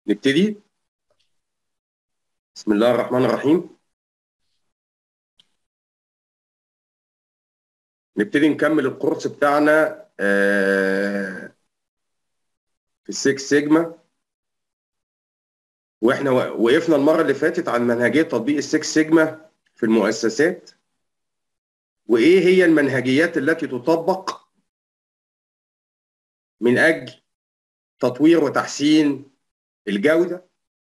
نبتدي بسم الله الرحمن الرحيم نبتدي نكمل الكورس بتاعنا آه، في السكس سيجما واحنا وقفنا المره اللي فاتت عن منهجيه تطبيق السكس سيجما في المؤسسات وايه هي المنهجيات التي تطبق من اجل تطوير وتحسين الجوده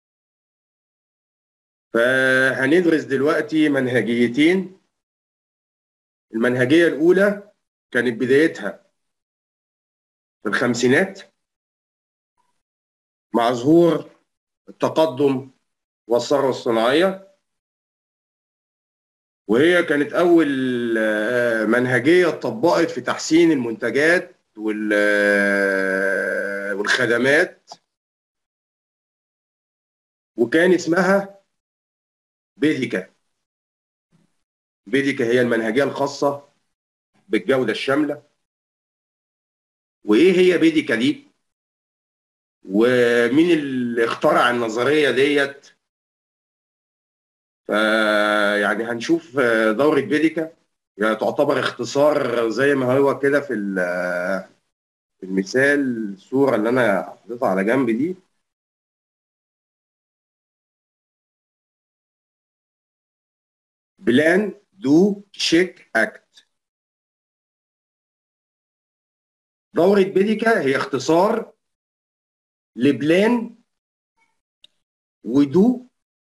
فهندرس دلوقتي منهجيتين المنهجيه الاولى كانت بدايتها في الخمسينات مع ظهور التقدم والثروه الصناعيه وهي كانت اول منهجيه اتطبقت في تحسين المنتجات والخدمات وكان اسمها بيديكا بيديكا هي المنهجيه الخاصه بالجوده الشامله وايه هي بيديكا دي ومين اللي اخترع النظريه ديت فيعني هنشوف دوره بيديكا يعني تعتبر اختصار زي ما هو كده في المثال الصوره اللي انا حاططها على جنب دي بلان دو تشيك اكت دورة بيديكا هي اختصار لبلان ودو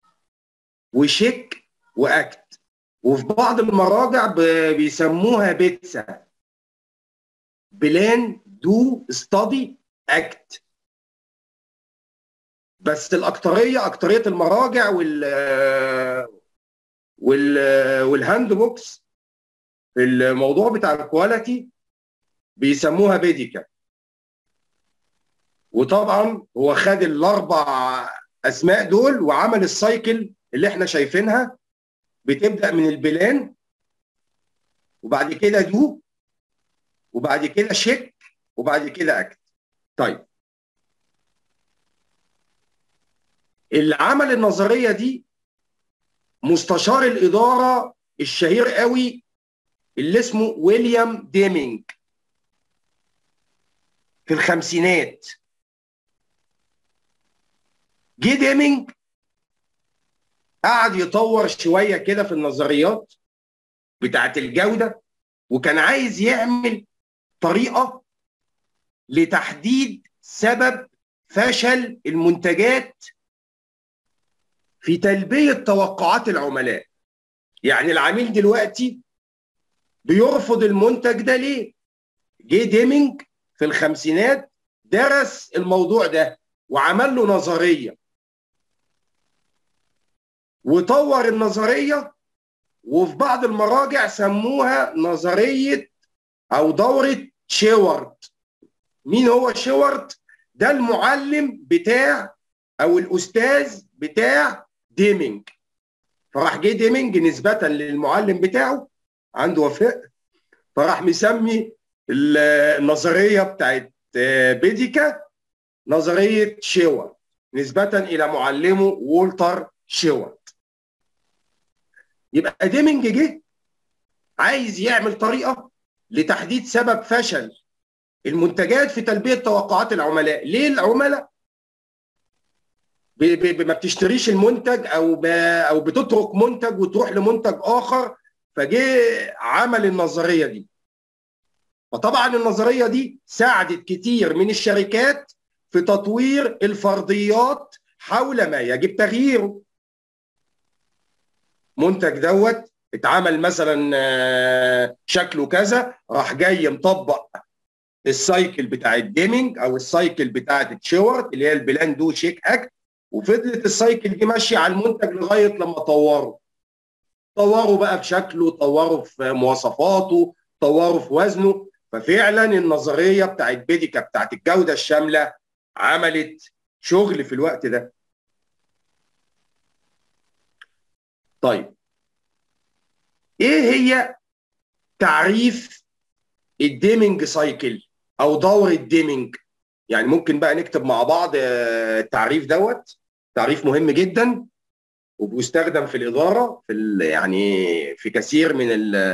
وشيك واكت وفي بعض المراجع بيسموها بيتسا بلان دو ستادي اكت بس الاكتريه اكتريه المراجع وال وال والهاند بوكس في الموضوع بتاع الكواليتي بيسموها بيديكا وطبعا هو خد الاربع اسماء دول وعمل السايكل اللي احنا شايفينها بتبدا من البلان وبعد كده دو وبعد كده شيك وبعد كده اكت طيب اللي عمل النظريه دي مستشار الاداره الشهير قوي اللي اسمه ويليام ديمينج في الخمسينات جه ديمينج قعد يطور شويه كده في النظريات بتاعت الجوده وكان عايز يعمل طريقه لتحديد سبب فشل المنتجات في تلبيه توقعات العملاء يعني العميل دلوقتي بيرفض المنتج ده ليه جه ديمينج في الخمسينات درس الموضوع ده وعمل له نظريه وطور النظريه وفي بعض المراجع سموها نظريه او دوره شيوارد مين هو شيوارد ده المعلم بتاع او الاستاذ بتاع ديمينج فراح جه ديمينج نسبه للمعلم بتاعه عنده وفاء فراح مسمي النظريه بتاعت بيديكا نظريه شيوارد نسبه الى معلمه وولتر شيوارد يبقى ديمينج جه عايز يعمل طريقه لتحديد سبب فشل المنتجات في تلبيه توقعات العملاء ليه العملاء ما بتشتريش المنتج او او بتترك منتج وتروح لمنتج اخر فجه عمل النظريه دي فطبعا النظريه دي ساعدت كتير من الشركات في تطوير الفرضيات حول ما يجب تغييره منتج دوت اتعمل مثلا شكله كذا راح جاي مطبق السايكل بتاع الديمينج او السايكل بتاعه تشيورت اللي هي البلان دو شيك اكت وفضلت السايكل دي ماشيه على المنتج لغايه لما طوروا طوروا بقى في شكله طوروا في مواصفاته طوروا في وزنه ففعلا النظريه بتاعت بيديكا بتاعت الجوده الشامله عملت شغل في الوقت ده طيب ايه هي تعريف الديمينج سايكل او دوره ديمينج يعني ممكن بقى نكتب مع بعض التعريف دوت تعريف مهم جدا وبيستخدم في الاداره في يعني في كثير من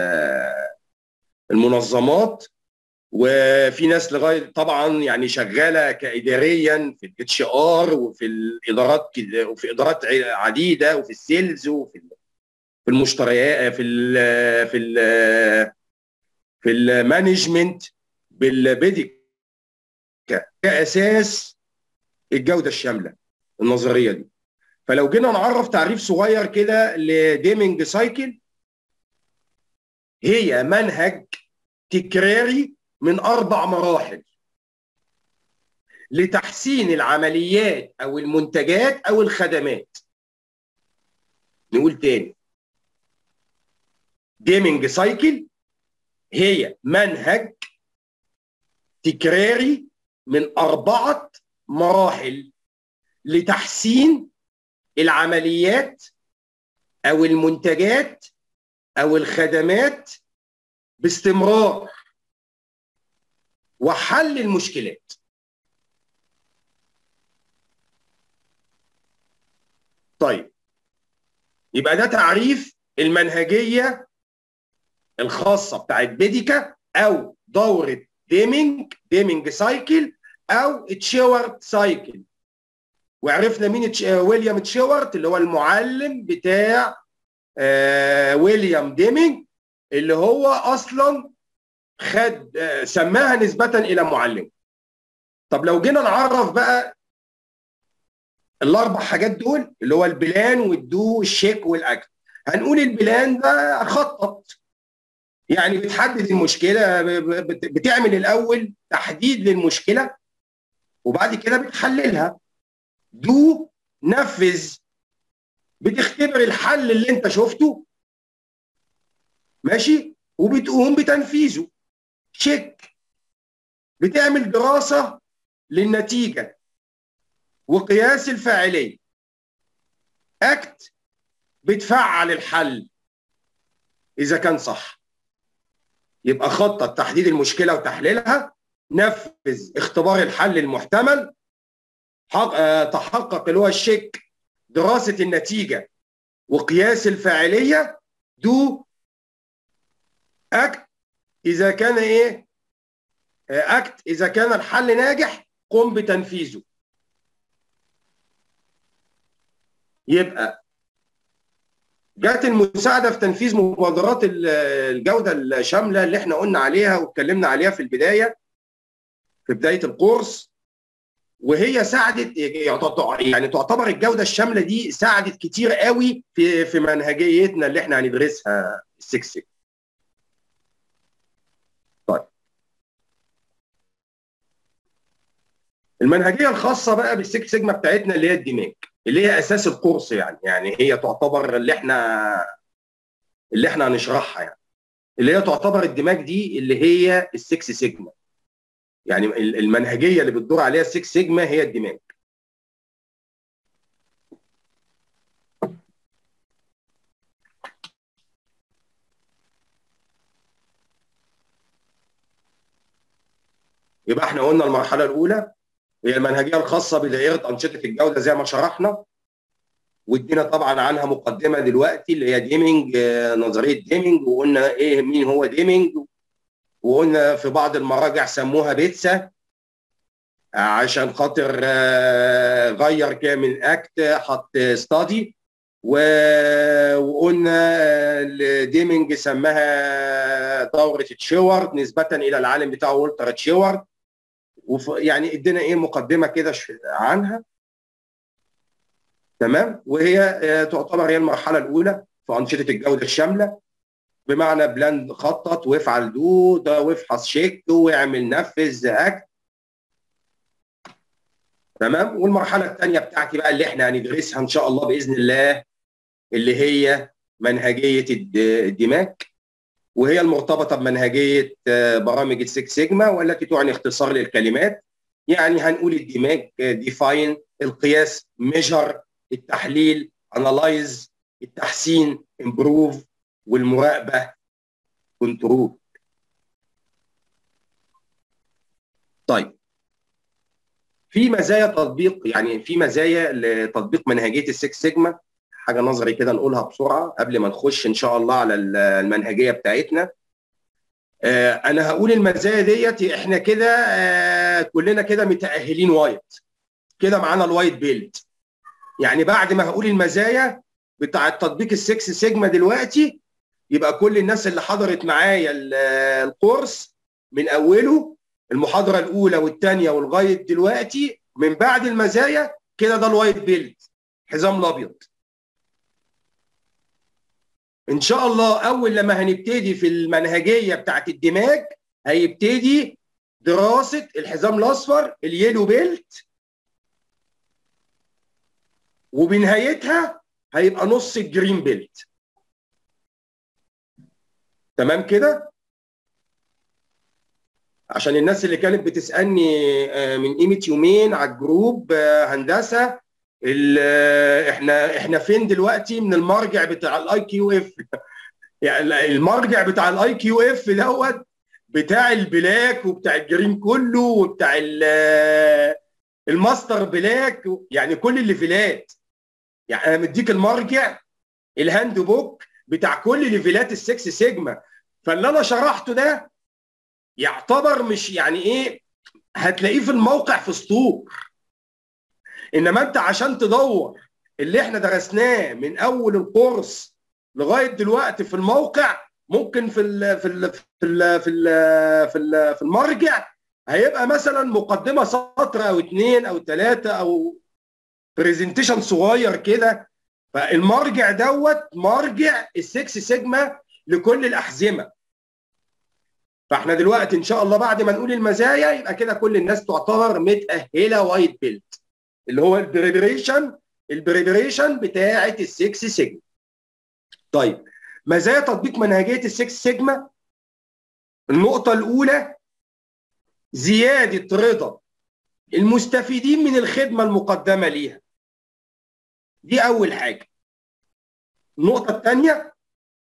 المنظمات وفي ناس لغايه طبعا يعني شغاله كاداريا في الاتش ار وفي الادارات وفي ادارات عديده وفي السيلز وفي في المشتريات في ال في ال في المانجمنت بالبيديك كاساس الجوده الشامله النظريه دي فلو جينا نعرف تعريف صغير كده لديمينج سايكل هي منهج تكراري من اربع مراحل لتحسين العمليات او المنتجات او الخدمات نقول تاني جيمنج سايكل هي منهج تكراري من اربعه مراحل لتحسين العمليات او المنتجات او الخدمات باستمرار وحل المشكلات طيب يبقى ده تعريف المنهجيه الخاصه بتاعت بيديكا او دوره ديمينج ديمينج سايكل او تشيورت سايكل وعرفنا مين تش... ويليام تشيورت اللي هو المعلم بتاع آه ويليام ديمينج اللي هو اصلا خد آه سماها نسبه الى معلم طب لو جينا نعرف بقى الاربع حاجات دول اللي هو البلان والدو والشيك والاكت هنقول البلان ده خطط يعني بتحدد المشكله بتعمل الاول تحديد للمشكله وبعد كده بتحللها دو نفذ بتختبر الحل اللي انت شفته ماشي وبتقوم بتنفيذه تشيك بتعمل دراسه للنتيجه وقياس الفاعليه اكت بتفعل الحل اذا كان صح يبقى خطط تحديد المشكله وتحليلها نفذ اختبار الحل المحتمل تحقق اللي هو الشيك دراسه النتيجه وقياس الفاعليه دو اكت اذا كان ايه اكت اذا كان الحل ناجح قم بتنفيذه يبقى جت المساعده في تنفيذ مبادرات الجوده الشامله اللي احنا قلنا عليها واتكلمنا عليها في البدايه في بدايه الكورس وهي ساعدت يعني تعتبر الجوده الشامله دي ساعدت كتير قوي في في منهجيتنا اللي احنا هندرسها السكس طيب المنهجيه الخاصه بقى بالسكس سيجما بتاعتنا اللي هي الدماغ اللي هي اساس الكورس يعني يعني هي تعتبر اللي احنا اللي احنا هنشرحها يعني اللي هي تعتبر الدماغ دي اللي هي السكس سيجما يعني المنهجيه اللي بتدور عليها السكس سيجما هي الدماغ يبقى احنا قلنا المرحله الاولى هي المنهجيه الخاصه بدائره انشطه الجوده زي ما شرحنا وادينا طبعا عنها مقدمه دلوقتي اللي هي ديمينج نظريه ديمينج وقلنا ايه مين هو ديمينج وقلنا في بعض المراجع سموها بيتسا عشان خاطر غير كده من اكت حط ستادي وقلنا ديمينج سماها دوره تشيورد نسبه الى العالم بتاعه والتر تشيورد يعني ادينا ايه مقدمه كده عنها تمام وهي تعتبر هي المرحله الاولى في انشطه الجوده الشامله بمعنى بلان خطط وافعل دو ده وافحص شيك واعمل نفذ اكت تمام والمرحله الثانيه بتاعتي بقى اللي احنا هندرسها ان شاء الله باذن الله اللي هي منهجيه الدماغ وهي المرتبطه بمنهجيه برامج السكس سيجما والتي تعني اختصار للكلمات يعني هنقول الدماغ ديفاين القياس ميجر التحليل انالايز التحسين امبروف والمراقبه كنترول طيب في مزايا تطبيق يعني في مزايا لتطبيق منهجيه السكس سيجما حاجه نظري كده نقولها بسرعه قبل ما نخش ان شاء الله على المنهجيه بتاعتنا آه، انا هقول المزايا ديت احنا كده آه، كلنا كده متاهلين وايت كده معانا الوايت بيلد يعني بعد ما هقول المزايا بتاع تطبيق السكس سيجما دلوقتي يبقى كل الناس اللي حضرت معايا الكورس من اوله المحاضره الاولى والثانيه ولغايه دلوقتي من بعد المزايا كده ده الوايت بيلد حزام الابيض ان شاء الله اول لما هنبتدي في المنهجيه بتاعت الدماغ هيبتدي دراسه الحزام الاصفر اليلو بيلت وبنهايتها هيبقى نص الجرين بيلت تمام كده عشان الناس اللي كانت بتسالني آه، من قيمه يومين على الجروب آه، هندسه احنا احنا فين دلوقتي من المرجع بتاع الاي كيو اف يعني المرجع بتاع الاي كيو اف دوت بتاع البلاك وبتاع الجرين كله وبتاع الماستر بلاك يعني كل الليفلات يعني انا مديك المرجع الهاند بوك بتاع كل ليفلات السكس سيجما فاللي انا شرحته ده يعتبر مش يعني ايه هتلاقيه في الموقع في سطور انما انت عشان تدور اللي احنا درسناه من اول الكورس لغايه دلوقتي في الموقع ممكن في ال في ال في ال في ال في, ال في المرجع هيبقى مثلا مقدمه سطر او اثنين او ثلاثه او برزنتيشن صغير كده فالمرجع دوت مرجع السكس سيجما لكل الاحزمه فاحنا دلوقتي ان شاء الله بعد ما نقول المزايا يبقى كده كل الناس تعتبر متاهله وايت بيلت اللي هو البريبريشن البريبريشن بتاعه السكس سيجما طيب مزايا تطبيق منهجيه السكس سيجما النقطه الاولى زياده رضا المستفيدين من الخدمه المقدمه ليها دي اول حاجه النقطه الثانيه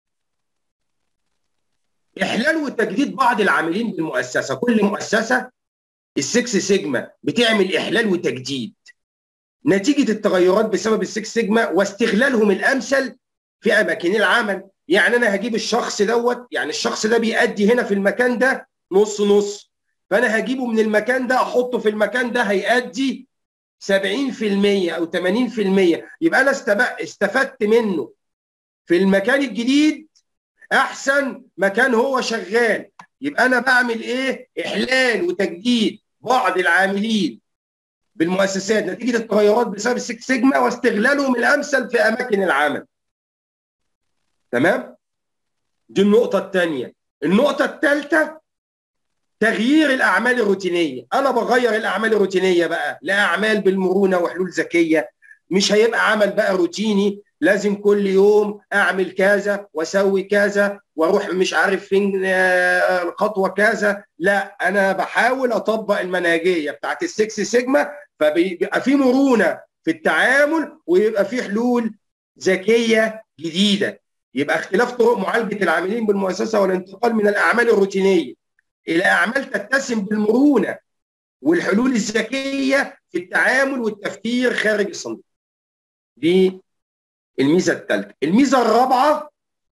احلال وتجديد بعض العاملين بالمؤسسه كل مؤسسه السكس سيجما بتعمل احلال وتجديد نتيجه التغيرات بسبب السكس سيجما واستغلالهم الامثل في اماكن العمل يعني انا هجيب الشخص دوت يعني الشخص ده بيأدي هنا في المكان ده نص نص فانا هجيبه من المكان ده احطه في المكان ده هيأدي 70% او 80% يبقى انا استفدت منه في المكان الجديد احسن مكان هو شغال يبقى انا بعمل ايه احلال وتجديد بعض العاملين بالمؤسسات نتيجه التغيرات بسبب السكس سيجما واستغلالهم الامثل في اماكن العمل. تمام؟ دي النقطة الثانية. النقطة الثالثة تغيير الأعمال الروتينية، أنا بغير الأعمال الروتينية بقى لأعمال بالمرونة وحلول ذكية، مش هيبقى عمل بقى روتيني لازم كل يوم اعمل كذا واسوي كذا واروح مش عارف فين الخطوه آه، كذا لا انا بحاول اطبق المنهجيه بتاعت السكس سيجما فبيبقى في مرونه في التعامل ويبقى في حلول ذكيه جديده يبقى اختلاف طرق معالجه العاملين بالمؤسسه والانتقال من الاعمال الروتينيه الى اعمال تتسم بالمرونه والحلول الذكيه في التعامل والتفكير خارج الصندوق. دي الميزه الثالثه، الميزه الرابعه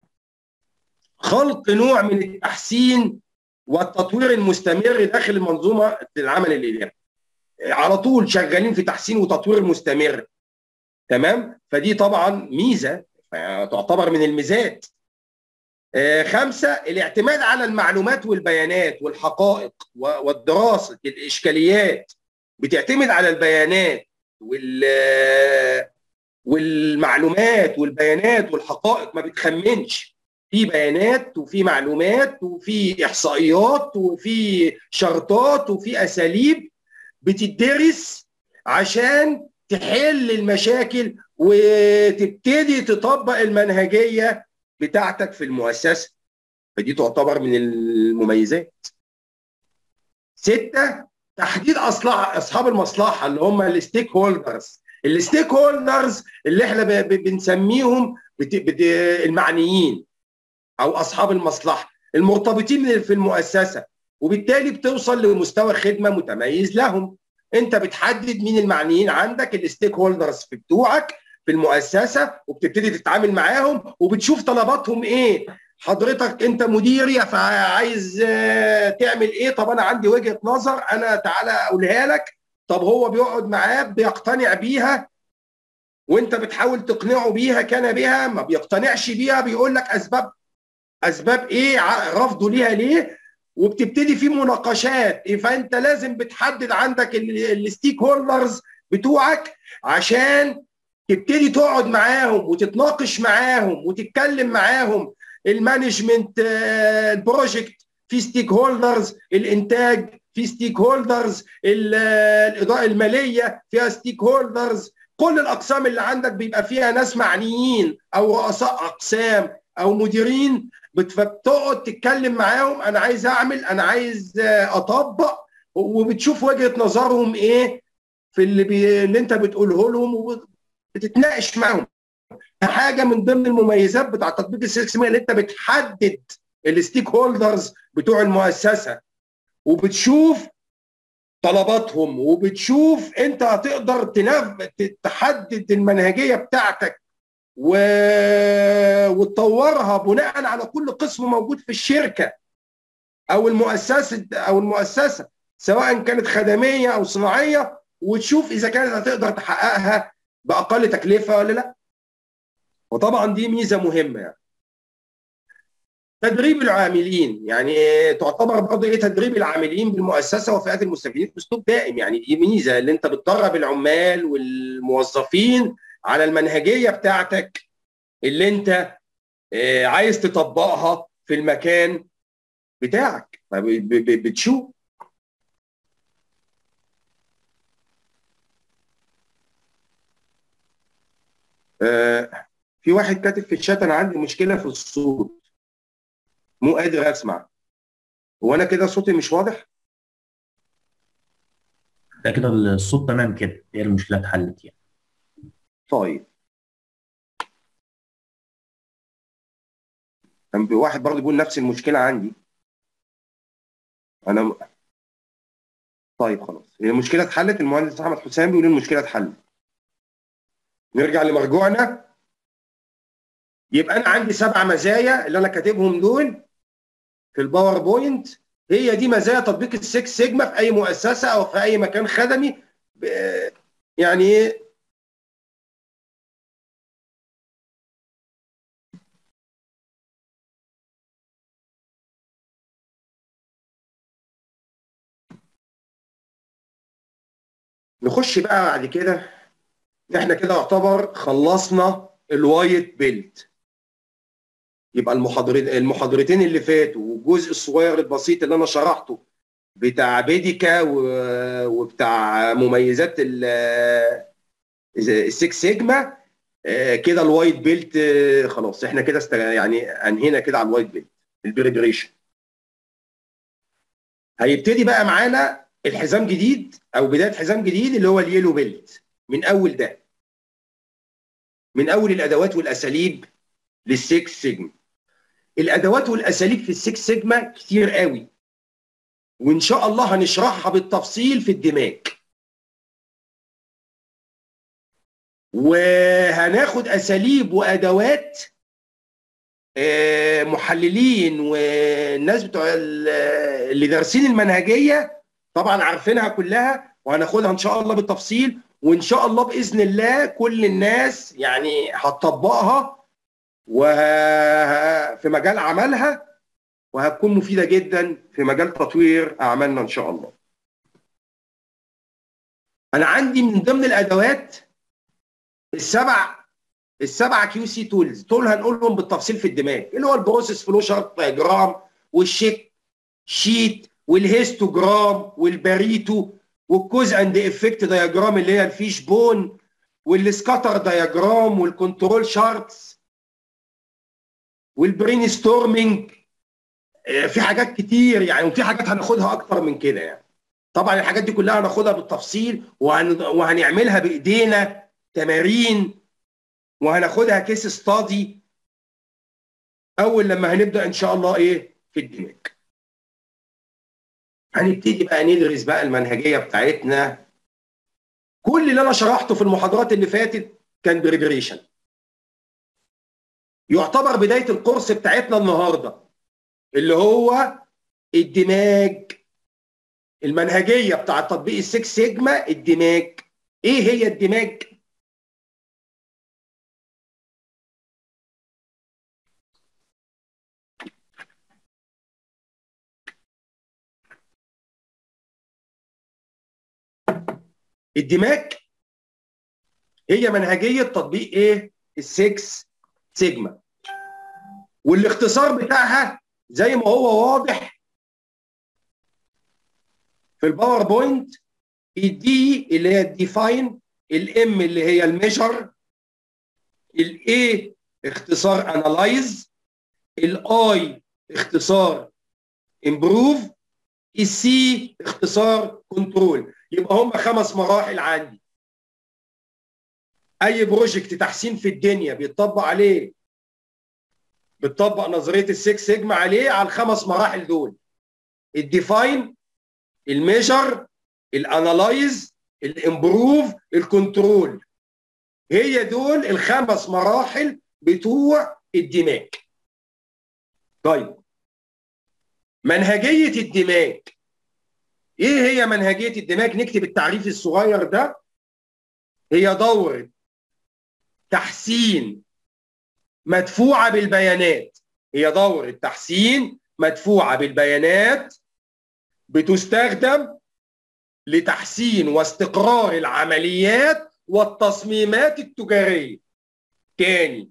خلق نوع من التحسين والتطوير المستمر داخل المنظومه العمل الاداري. على طول شغالين في تحسين وتطوير مستمر تمام فدي طبعا ميزه تعتبر من الميزات آه خمسه الاعتماد على المعلومات والبيانات والحقائق والدراسه الاشكاليات بتعتمد على البيانات وال والمعلومات والبيانات والحقائق ما بتخمنش في بيانات وفي معلومات وفي احصائيات وفي شرطات وفي اساليب بتدرس عشان تحل المشاكل وتبتدي تطبق المنهجيه بتاعتك في المؤسسه فدي تعتبر من المميزات ستة تحديد أصلاح أصحاب المصلحة اللي هم الستيك هولدرز الستيك هولدرز اللي احنا بنسميهم بت... بت... المعنيين أو أصحاب المصلحة المرتبطين في المؤسسة وبالتالي بتوصل لمستوى خدمه متميز لهم انت بتحدد مين المعنيين عندك الستيك هولدرز بتوعك في المؤسسه وبتبتدي تتعامل معاهم وبتشوف طلباتهم ايه حضرتك انت مديري فعايز تعمل ايه طب انا عندي وجهه نظر انا تعالى اقولها لك طب هو بيقعد معاك بيقتنع بيها وانت بتحاول تقنعه بيها كان بها ما بيقتنعش بيها بيقول لك اسباب اسباب ايه رفضه ليها ليه وبتبتدي في مناقشات فانت لازم بتحدد عندك الستيك هولدرز بتوعك عشان تبتدي تقعد معاهم وتتناقش معاهم وتتكلم معاهم المانجمنت البروجكت في ستيك هولدرز الانتاج في ستيك هولدرز الاضاءه الماليه فيها ستيك هولدرز كل الاقسام اللي عندك بيبقى فيها ناس معنيين او رؤساء اقسام او مديرين بتقعد تتكلم معاهم انا عايز اعمل انا عايز اطبق وبتشوف وجهه نظرهم ايه في اللي, بي... اللي انت بتقوله لهم وبتتناقش معاهم حاجه من ضمن المميزات بتاع تطبيق السيكس اللي انت بتحدد الستيك هولدرز بتوع المؤسسه وبتشوف طلباتهم وبتشوف انت هتقدر تنف... تحدد المنهجيه بتاعتك و... وتطورها بناء على كل قسم موجود في الشركه او المؤسسه او المؤسسه سواء كانت خدميه او صناعيه وتشوف اذا كانت هتقدر تحققها باقل تكلفه ولا لا وطبعا دي ميزه مهمه يعني. تدريب العاملين يعني تعتبر برضه ايه تدريب العاملين بالمؤسسه وفئات المستفيدين اسلوب دائم يعني دي ميزه اللي انت بتدرب العمال والموظفين على المنهجيه بتاعتك اللي انت عايز تطبقها في المكان بتاعك بتشوف في واحد كاتب في الشات انا عندي مشكله في الصوت مو قادر اسمع هو انا كده صوتي مش واضح ده كده الصوت تمام كده هي المشكله اتحلت يعني طيب كان واحد برضه بيقول نفس المشكله عندي انا طيب خلاص هي المشكله اتحلت المهندس احمد حسام بيقول المشكله اتحلت نرجع لمرجوعنا يبقى انا عندي سبع مزايا اللي انا كاتبهم دول في الباوربوينت هي دي مزايا تطبيق السكس سيجما في اي مؤسسه او في اي مكان خدمي يعني ايه نخش بقى بعد كده احنا كده يعتبر خلصنا الوايت بيلت يبقى المحاضرين المحاضرتين اللي فاتوا والجزء الصغير البسيط اللي انا شرحته بتاع بيديكا وبتاع مميزات السكس سيجما كده الوايت بيلت خلاص احنا كده يعني انهينا كده على الوايت بيلت البريبريشن هيبتدي بقى معانا الحزام جديد او بدايه حزام جديد اللي هو اليلو بيلت من اول ده من اول الادوات والاساليب للسكس سيجما الادوات والاساليب في السكس سيجما كتير قوي وان شاء الله هنشرحها بالتفصيل في الدماغ وهناخد اساليب وادوات محللين والناس بتوع اللي دارسين المنهجيه طبعا عارفينها كلها وهناخدها ان شاء الله بالتفصيل وان شاء الله باذن الله كل الناس يعني هتطبقها وفي مجال عملها وهتكون مفيده جدا في مجال تطوير اعمالنا ان شاء الله. انا عندي من ضمن الادوات السبع السبع كيو سي تولز دول هنقولهم بالتفصيل في الدماغ اللي هو البروسيس فلو شارت دايجرام والشيك شيت والهيستوجرام والباريتو والكوز اند افكت دايجرام اللي هي الفيش بون والسكاتر دايجرام والكنترول شارتس والبرين ستورمنج في حاجات كتير يعني وفي حاجات هناخدها اكتر من كده يعني طبعا الحاجات دي كلها هناخدها بالتفصيل وهن... وهنعملها بايدينا تمارين وهناخدها كيس ستادي اول لما هنبدا ان شاء الله ايه في الدماغ هنبتدي بقى ندرس بقى المنهجيه بتاعتنا كل اللي انا شرحته في المحاضرات اللي فاتت كان بريجريشن يعتبر بدايه الكورس بتاعتنا النهارده اللي هو الدماج المنهجيه بتاع تطبيق السكس سيجما الدماج ايه هي الدماج الدماج هي منهجيه تطبيق ايه السكس سيجما والاختصار بتاعها زي ما هو واضح في الباوربوينت الدي اللي هي الديفاين الام اللي هي الميجر الاي اختصار انالايز الاي اختصار امبروف السي اختصار كنترول يبقى هم خمس مراحل عندي اي بروجكت تحسين في الدنيا بيتطبق عليه بتطبق نظريه السكس سيجما عليه على الخمس مراحل دول الديفاين الميجر الانالايز الامبروف الكنترول هي دول الخمس مراحل بتوع الدماغ طيب منهجيه الدماغ ايه هي منهجيه الدماغ نكتب التعريف الصغير ده هي دوره تحسين مدفوعه بالبيانات هي دوره تحسين مدفوعه بالبيانات بتستخدم لتحسين واستقرار العمليات والتصميمات التجاريه تاني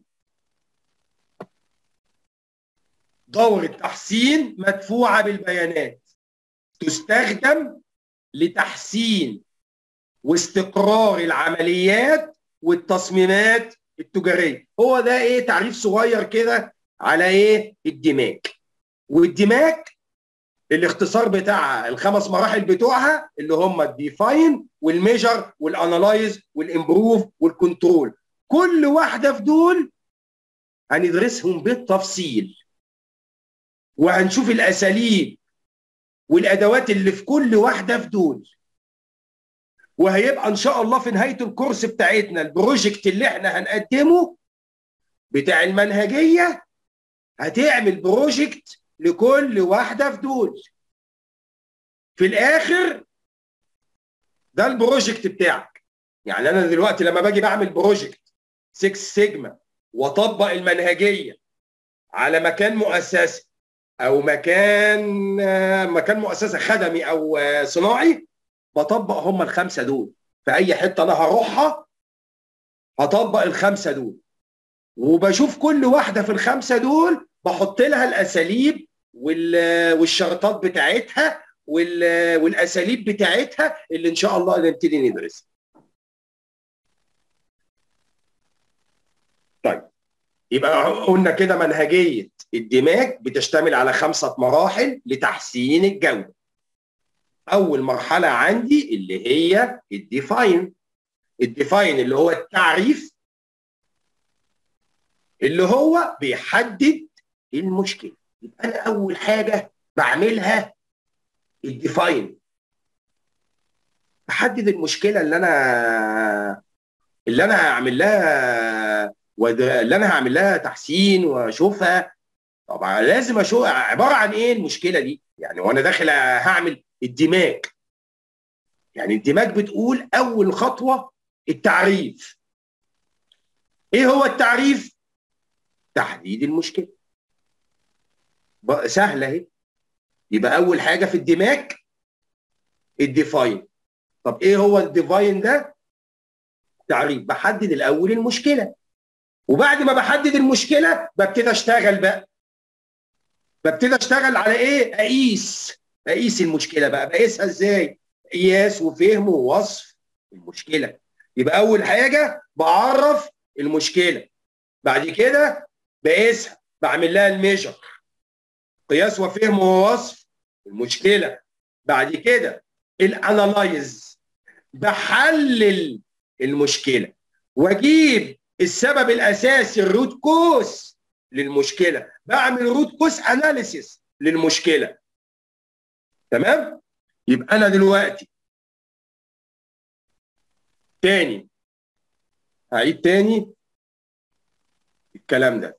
دورة تحسين مدفوعة بالبيانات تستخدم لتحسين واستقرار العمليات والتصميمات التجارية هو ده ايه تعريف صغير كده على ايه الدماغ والدماغ الاختصار بتاعها الخمس مراحل بتوعها اللي هم الديفاين والميجر والانالايز والامبروف والكنترول كل واحده في دول هندرسهم بالتفصيل وهنشوف الاساليب والادوات اللي في كل واحده في دول وهيبقى ان شاء الله في نهايه الكورس بتاعتنا البروجكت اللي احنا هنقدمه بتاع المنهجيه هتعمل بروجكت لكل واحده في دول في الاخر ده البروجكت بتاعك يعني انا دلوقتي لما باجي بعمل بروجكت 6 سيجما واطبق المنهجيه على مكان مؤسسي او مكان مكان مؤسسه خدمي او صناعي بطبق هم الخمسه دول في اي حته انا هروحها هطبق الخمسه دول وبشوف كل واحده في الخمسه دول بحط لها الاساليب والشرطات بتاعتها والاساليب بتاعتها اللي ان شاء الله نبتدي ندرسها. طيب يبقى قلنا كده منهجيه الدماغ بتشتمل على خمسه مراحل لتحسين الجوده. اول مرحله عندي اللي هي الديفاين. الديفاين اللي هو التعريف اللي هو بيحدد المشكله. يبقى انا اول حاجه بعملها الديفاين بحدد المشكله اللي انا اللي انا هعمل لها اللي انا هعمل لها تحسين واشوفها طبعا لازم اشوف عباره عن ايه المشكله دي يعني وانا داخل هعمل الدماغ يعني الدماغ بتقول اول خطوه التعريف ايه هو التعريف تحديد المشكله سهله اهي يبقى اول حاجه في الدماغ الديفاين طب ايه هو الديفاين ده تعريف بحدد الاول المشكله وبعد ما بحدد المشكله ببتدي اشتغل بقى ببتدي اشتغل على ايه اقيس اقيس المشكله بقى بقيسها ازاي قياس وفهم ووصف المشكله يبقى اول حاجه بعرف المشكله بعد كده بقيسها بعمل لها الميجر قياس وفهم ووصف المشكله بعد كده الانالايز بحلل المشكله واجيب السبب الاساسي الروت كوس للمشكله بعمل روت كوس اناليسيس للمشكله تمام يبقى انا دلوقتي تاني هعيد تاني الكلام ده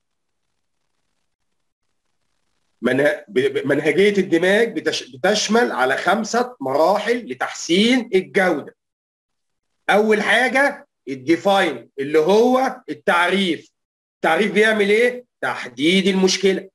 منه- ب- منهجية الدماغ بتش- بتشمل على خمسة مراحل لتحسين الجودة أول حاجة الديفاين اللي هو التعريف التعريف بيعمل إيه؟ تحديد المشكلة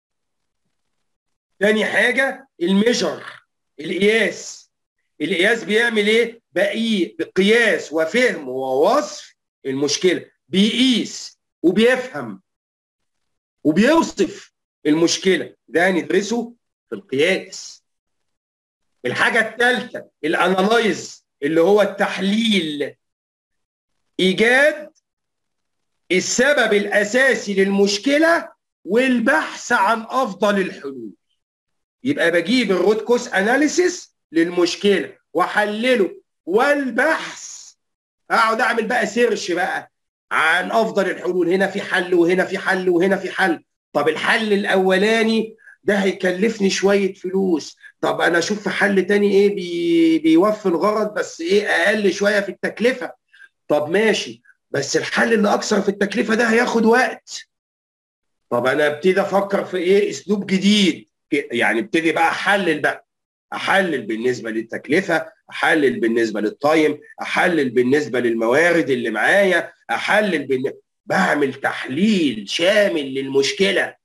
تاني حاجة الميجر القياس القياس بيعمل ايه؟ بقي بقياس وفهم ووصف المشكله بيقيس وبيفهم وبيوصف المشكله ده هندرسه في القياس الحاجه الثالثه الانالايز اللي هو التحليل ايجاد السبب الاساسي للمشكله والبحث عن افضل الحلول يبقى بجيب الروت كوس اناليسيس للمشكله واحلله والبحث اقعد اعمل بقى سيرش بقى عن افضل الحلول هنا في حل وهنا في حل وهنا في حل طب الحل الاولاني ده هيكلفني شويه فلوس طب انا اشوف في حل تاني ايه بي بيوفي الغرض بس ايه اقل شويه في التكلفه طب ماشي بس الحل اللي اكثر في التكلفه ده هياخد وقت طب انا ابتدي افكر في ايه اسلوب جديد يعني ابتدي بقى احلل بقى احلل بالنسبه للتكلفه احلل بالنسبه للتايم احلل بالنسبه للموارد اللي معايا احلل بالن... بعمل تحليل شامل للمشكله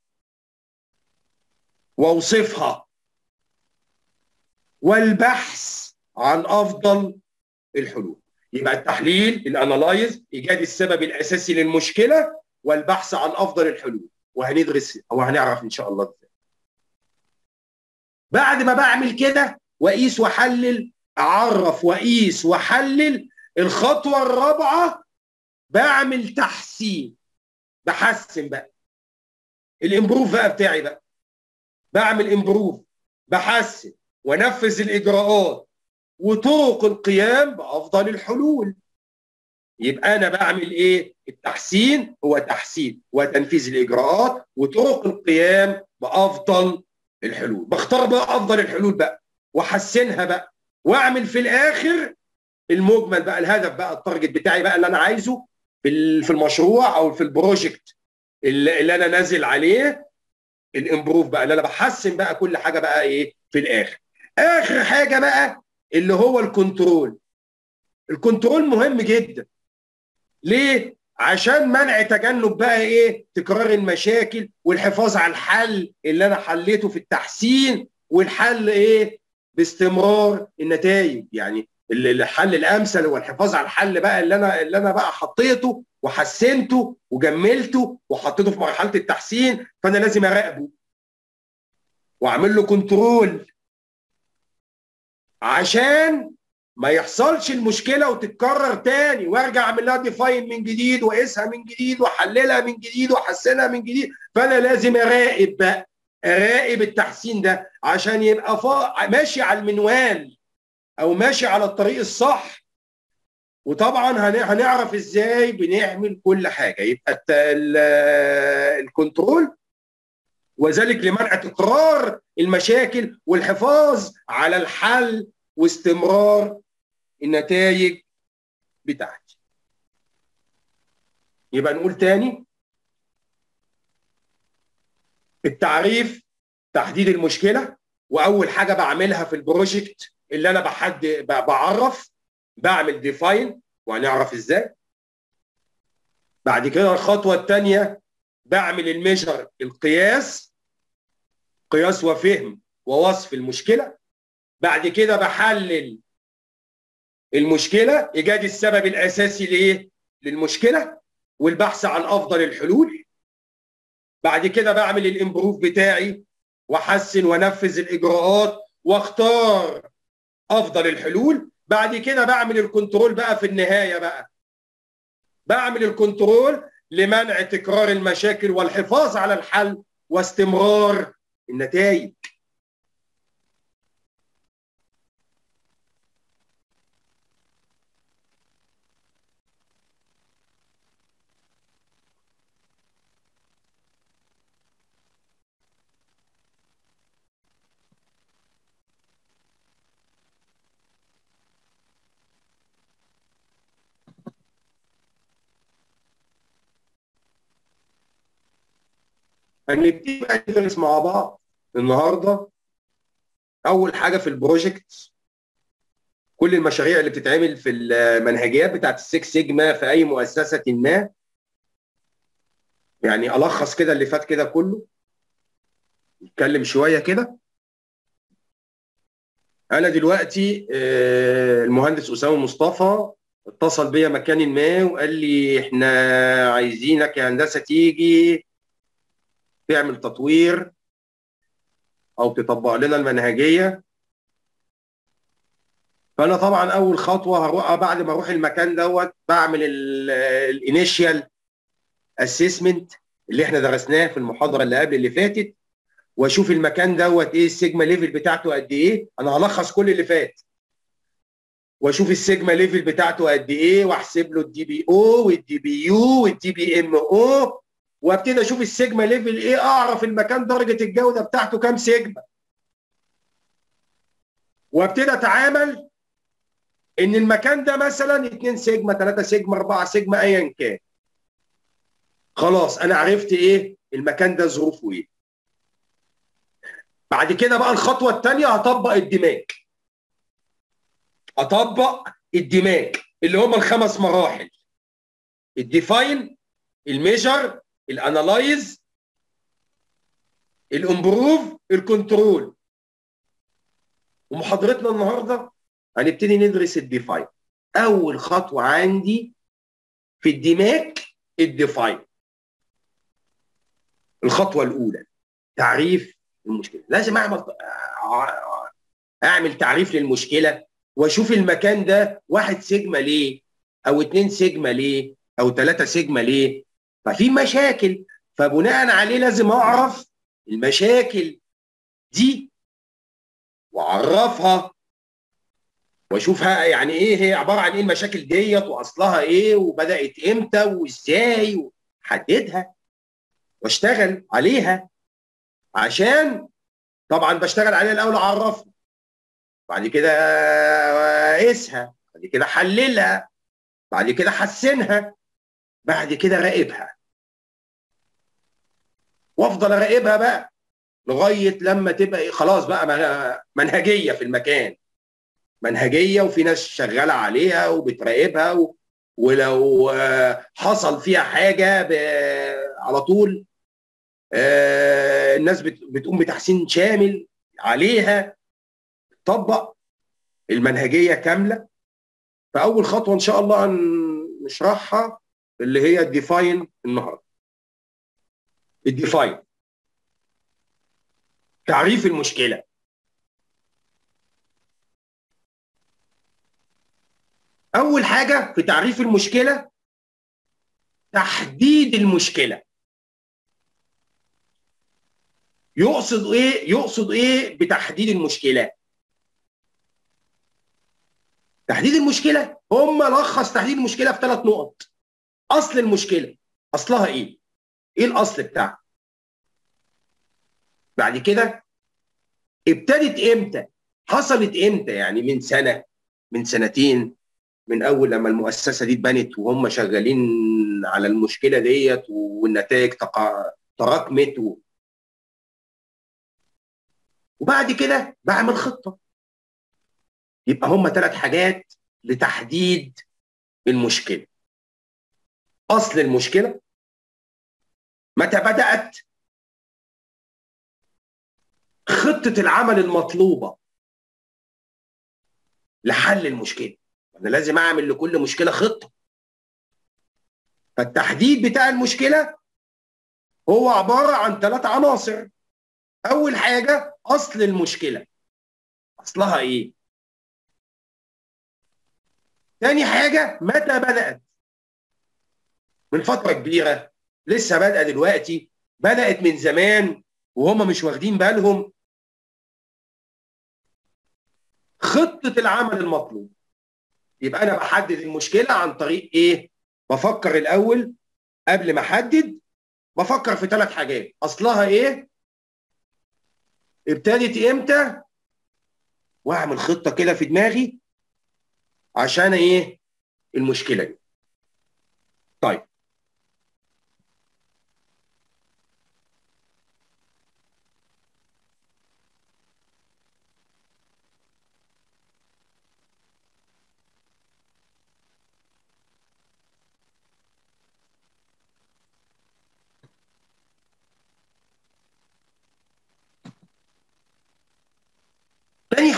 واوصفها والبحث عن افضل الحلول يبقى التحليل الانالايز ايجاد السبب الاساسي للمشكله والبحث عن افضل الحلول وهندرس او هنعرف ان شاء الله ازاي بعد ما بعمل كده واقيس واحلل اعرف واقيس واحلل الخطوه الرابعه بعمل تحسين بحسن بقى الامبروف بقى بتاعي بقى بعمل امبروف بحسن ونفذ الاجراءات وطرق القيام بافضل الحلول يبقى انا بعمل ايه التحسين هو تحسين وتنفيذ الاجراءات وطرق القيام بافضل الحلول بختار بقى افضل الحلول بقى واحسنها بقى واعمل في الاخر المجمل بقى الهدف بقى التارجت بتاعي بقى اللي انا عايزه في في المشروع او في البروجكت اللي, اللي انا نازل عليه الامبروف بقى اللي انا بحسن بقى كل حاجه بقى ايه في الاخر اخر حاجه بقى اللي هو الكنترول الكنترول مهم جدا ليه عشان منع تجنب بقى ايه تكرار المشاكل والحفاظ على الحل اللي انا حليته في التحسين والحل ايه باستمرار النتائج يعني الحل الامثل هو الحفاظ على الحل بقى اللي انا اللي انا بقى حطيته وحسنته وجملته وحطيته في مرحله التحسين فانا لازم اراقبه واعمل له كنترول عشان ما يحصلش المشكله وتتكرر تاني وارجع اعمل لها ديفاين من جديد واقيسها من جديد واحللها من جديد واحسنها من جديد فانا لازم اراقب بقى اراقب التحسين ده عشان يبقى فا... ماشي على المنوال او ماشي على الطريق الصح وطبعا هنعرف ازاي بنعمل كل حاجه يبقى الكنترول وذلك لمنع تكرار المشاكل والحفاظ على الحل واستمرار النتائج بتاعتي يبقى نقول تاني التعريف تحديد المشكله واول حاجه بعملها في البروجكت اللي انا بحد بعرف بعمل ديفاين وهنعرف ازاي بعد كده الخطوه الثانيه بعمل الميجر القياس قياس وفهم ووصف المشكله بعد كده بحلل المشكله ايجاد السبب الاساسي لايه للمشكله والبحث عن افضل الحلول بعد كده بعمل الامبروف بتاعي واحسن وانفذ الاجراءات واختار افضل الحلول بعد كده بعمل الكنترول بقى في النهايه بقى بعمل الكنترول لمنع تكرار المشاكل والحفاظ على الحل واستمرار النتائج هنبتدي بقى ندرس مع بعض النهارده اول حاجه في البروجكت كل المشاريع اللي بتتعمل في المنهجيات بتاعت السكس سيجما في اي مؤسسه ما يعني الخص كده اللي فات كده كله نتكلم شويه كده انا دلوقتي آه، المهندس اسامه مصطفى اتصل بيا مكان ما وقال لي احنا عايزينك يا هندسه تيجي تعمل تطوير او تطبق لنا المنهجيه فانا طبعا اول خطوه هروح بعد ما اروح المكان دوت بعمل الانيشال اسسمنت اللي احنا درسناه في المحاضره اللي قبل اللي فاتت واشوف المكان دوت ايه السيجما ليفل بتاعته قد ايه انا هلخص كل اللي فات واشوف السيجما ليفل بتاعته قد ايه واحسب له الدي بي او والدي بي يو والدي بي ام او وابتدي اشوف السيجما ليفل ايه اعرف المكان درجه الجوده بتاعته كام سيجما وابتدي اتعامل ان المكان ده مثلا 2 سيجما 3 سيجما 4 سيجما ايا كان خلاص انا عرفت ايه المكان ده ظروفه ايه بعد كده بقى الخطوه الثانيه هطبق الدماغ اطبق الدماغ اللي هم الخمس مراحل الديفاين الميجر الانالايز الامبروف الكنترول ومحاضرتنا النهارده هنبتدي ندرس الديفاين اول خطوه عندي في الدماغ الديفاين الخطوه الاولى تعريف المشكله لازم اعمل اعمل تعريف للمشكله واشوف المكان ده واحد سيجما ليه او اتنين سيجما ليه او ثلاثة سيجما ليه ففي مشاكل فبناء عليه لازم اعرف المشاكل دي واعرفها واشوفها يعني ايه هي عباره عن ايه المشاكل ديت واصلها ايه وبدات امتى وازاي وحددها واشتغل عليها عشان طبعا بشتغل عليها الاول اعرفها بعد كده اقيسها بعد كده حللها بعد كده حسنها بعد كده راقبها وافضل اراقبها بقى لغايه لما تبقى إيه خلاص بقى منهجيه في المكان منهجيه وفي ناس شغاله عليها وبتراقبها و... ولو حصل فيها حاجه ب... على طول الناس بت... بتقوم بتحسين شامل عليها طبق المنهجيه كامله فاول خطوه ان شاء الله نشرحها اللي هي الديفاين النهارده الديفاين تعريف المشكله اول حاجه في تعريف المشكله تحديد المشكله يقصد ايه يقصد ايه بتحديد المشكله تحديد المشكله هم لخص تحديد المشكله في ثلاث نقط اصل المشكله اصلها ايه ايه الاصل بتاعها بعد كده ابتدت امتى حصلت امتى يعني من سنه من سنتين من اول لما المؤسسه دي اتبنت وهم شغالين على المشكله ديت والنتائج تراكمت و... وبعد كده بعمل خطه يبقى هم ثلاث حاجات لتحديد المشكله اصل المشكله متى بدات خطه العمل المطلوبه لحل المشكله انا لازم اعمل لكل مشكله خطه فالتحديد بتاع المشكله هو عباره عن ثلاث عناصر اول حاجه اصل المشكله اصلها ايه تاني حاجه متى بدات من فتره كبيره لسه بادئه دلوقتي بدات من زمان وهم مش واخدين بالهم خطه العمل المطلوب يبقى انا بحدد المشكله عن طريق ايه بفكر الاول قبل ما احدد بفكر في ثلاث حاجات اصلها ايه ابتدت امتى واعمل خطه كده في دماغي عشان ايه المشكله دي طيب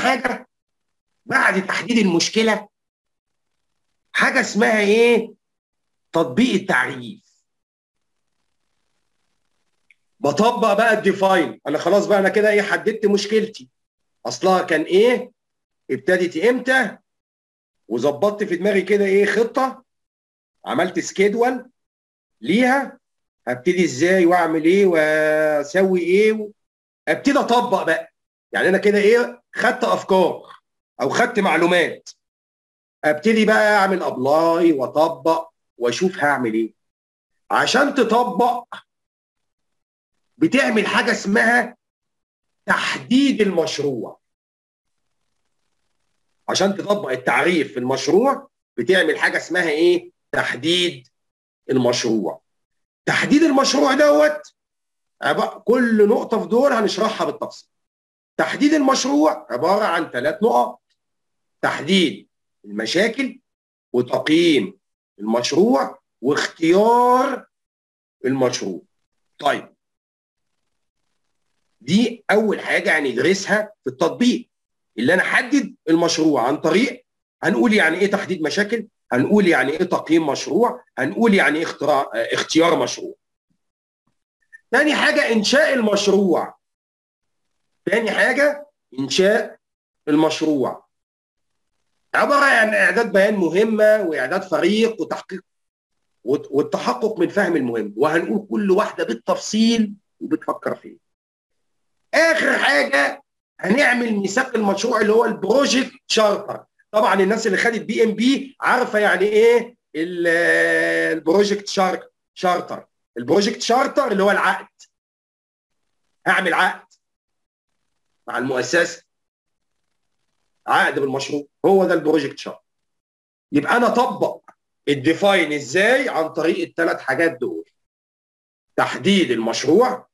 حاجه بعد تحديد المشكله حاجه اسمها ايه تطبيق التعريف بطبق بقى الديفاين انا خلاص بقى انا كده ايه حددت مشكلتي اصلها كان ايه ابتدت امتى وظبطت في دماغي كده ايه خطه عملت سكيدول ليها هبتدي ازاي واعمل ايه واسوي ايه ابتدي اطبق بقى يعني انا كده ايه خدت افكار او خدت معلومات ابتدي بقى اعمل ابلاي واطبق واشوف هعمل ايه عشان تطبق بتعمل حاجه اسمها تحديد المشروع عشان تطبق التعريف في المشروع بتعمل حاجه اسمها ايه تحديد المشروع تحديد المشروع دوت كل نقطه في دول هنشرحها بالتفصيل تحديد المشروع عباره عن ثلاث نقط تحديد المشاكل وتقييم المشروع واختيار المشروع طيب دي اول حاجه هندرسها في التطبيق اللي انا احدد المشروع عن طريق هنقول يعني ايه تحديد مشاكل هنقول يعني ايه تقييم مشروع هنقول يعني ايه اختراع اختيار مشروع تاني حاجه انشاء المشروع تاني حاجه انشاء المشروع عباره عن اعداد بيان مهمه واعداد فريق وتحقيق والتحقق من فهم المهم وهنقول كل واحده بالتفصيل وبتفكر فيه اخر حاجه هنعمل ميثاق المشروع اللي هو البروجكت شارتر طبعا الناس اللي خدت بي ام بي عارفه يعني ايه البروجكت شارتر البروجكت شارتر اللي هو العقد هعمل عقد مع المؤسسه عقد بالمشروع هو ده البروجكت شارتر يبقى انا اطبق الديفاين ازاي عن طريق الثلاث حاجات دول تحديد المشروع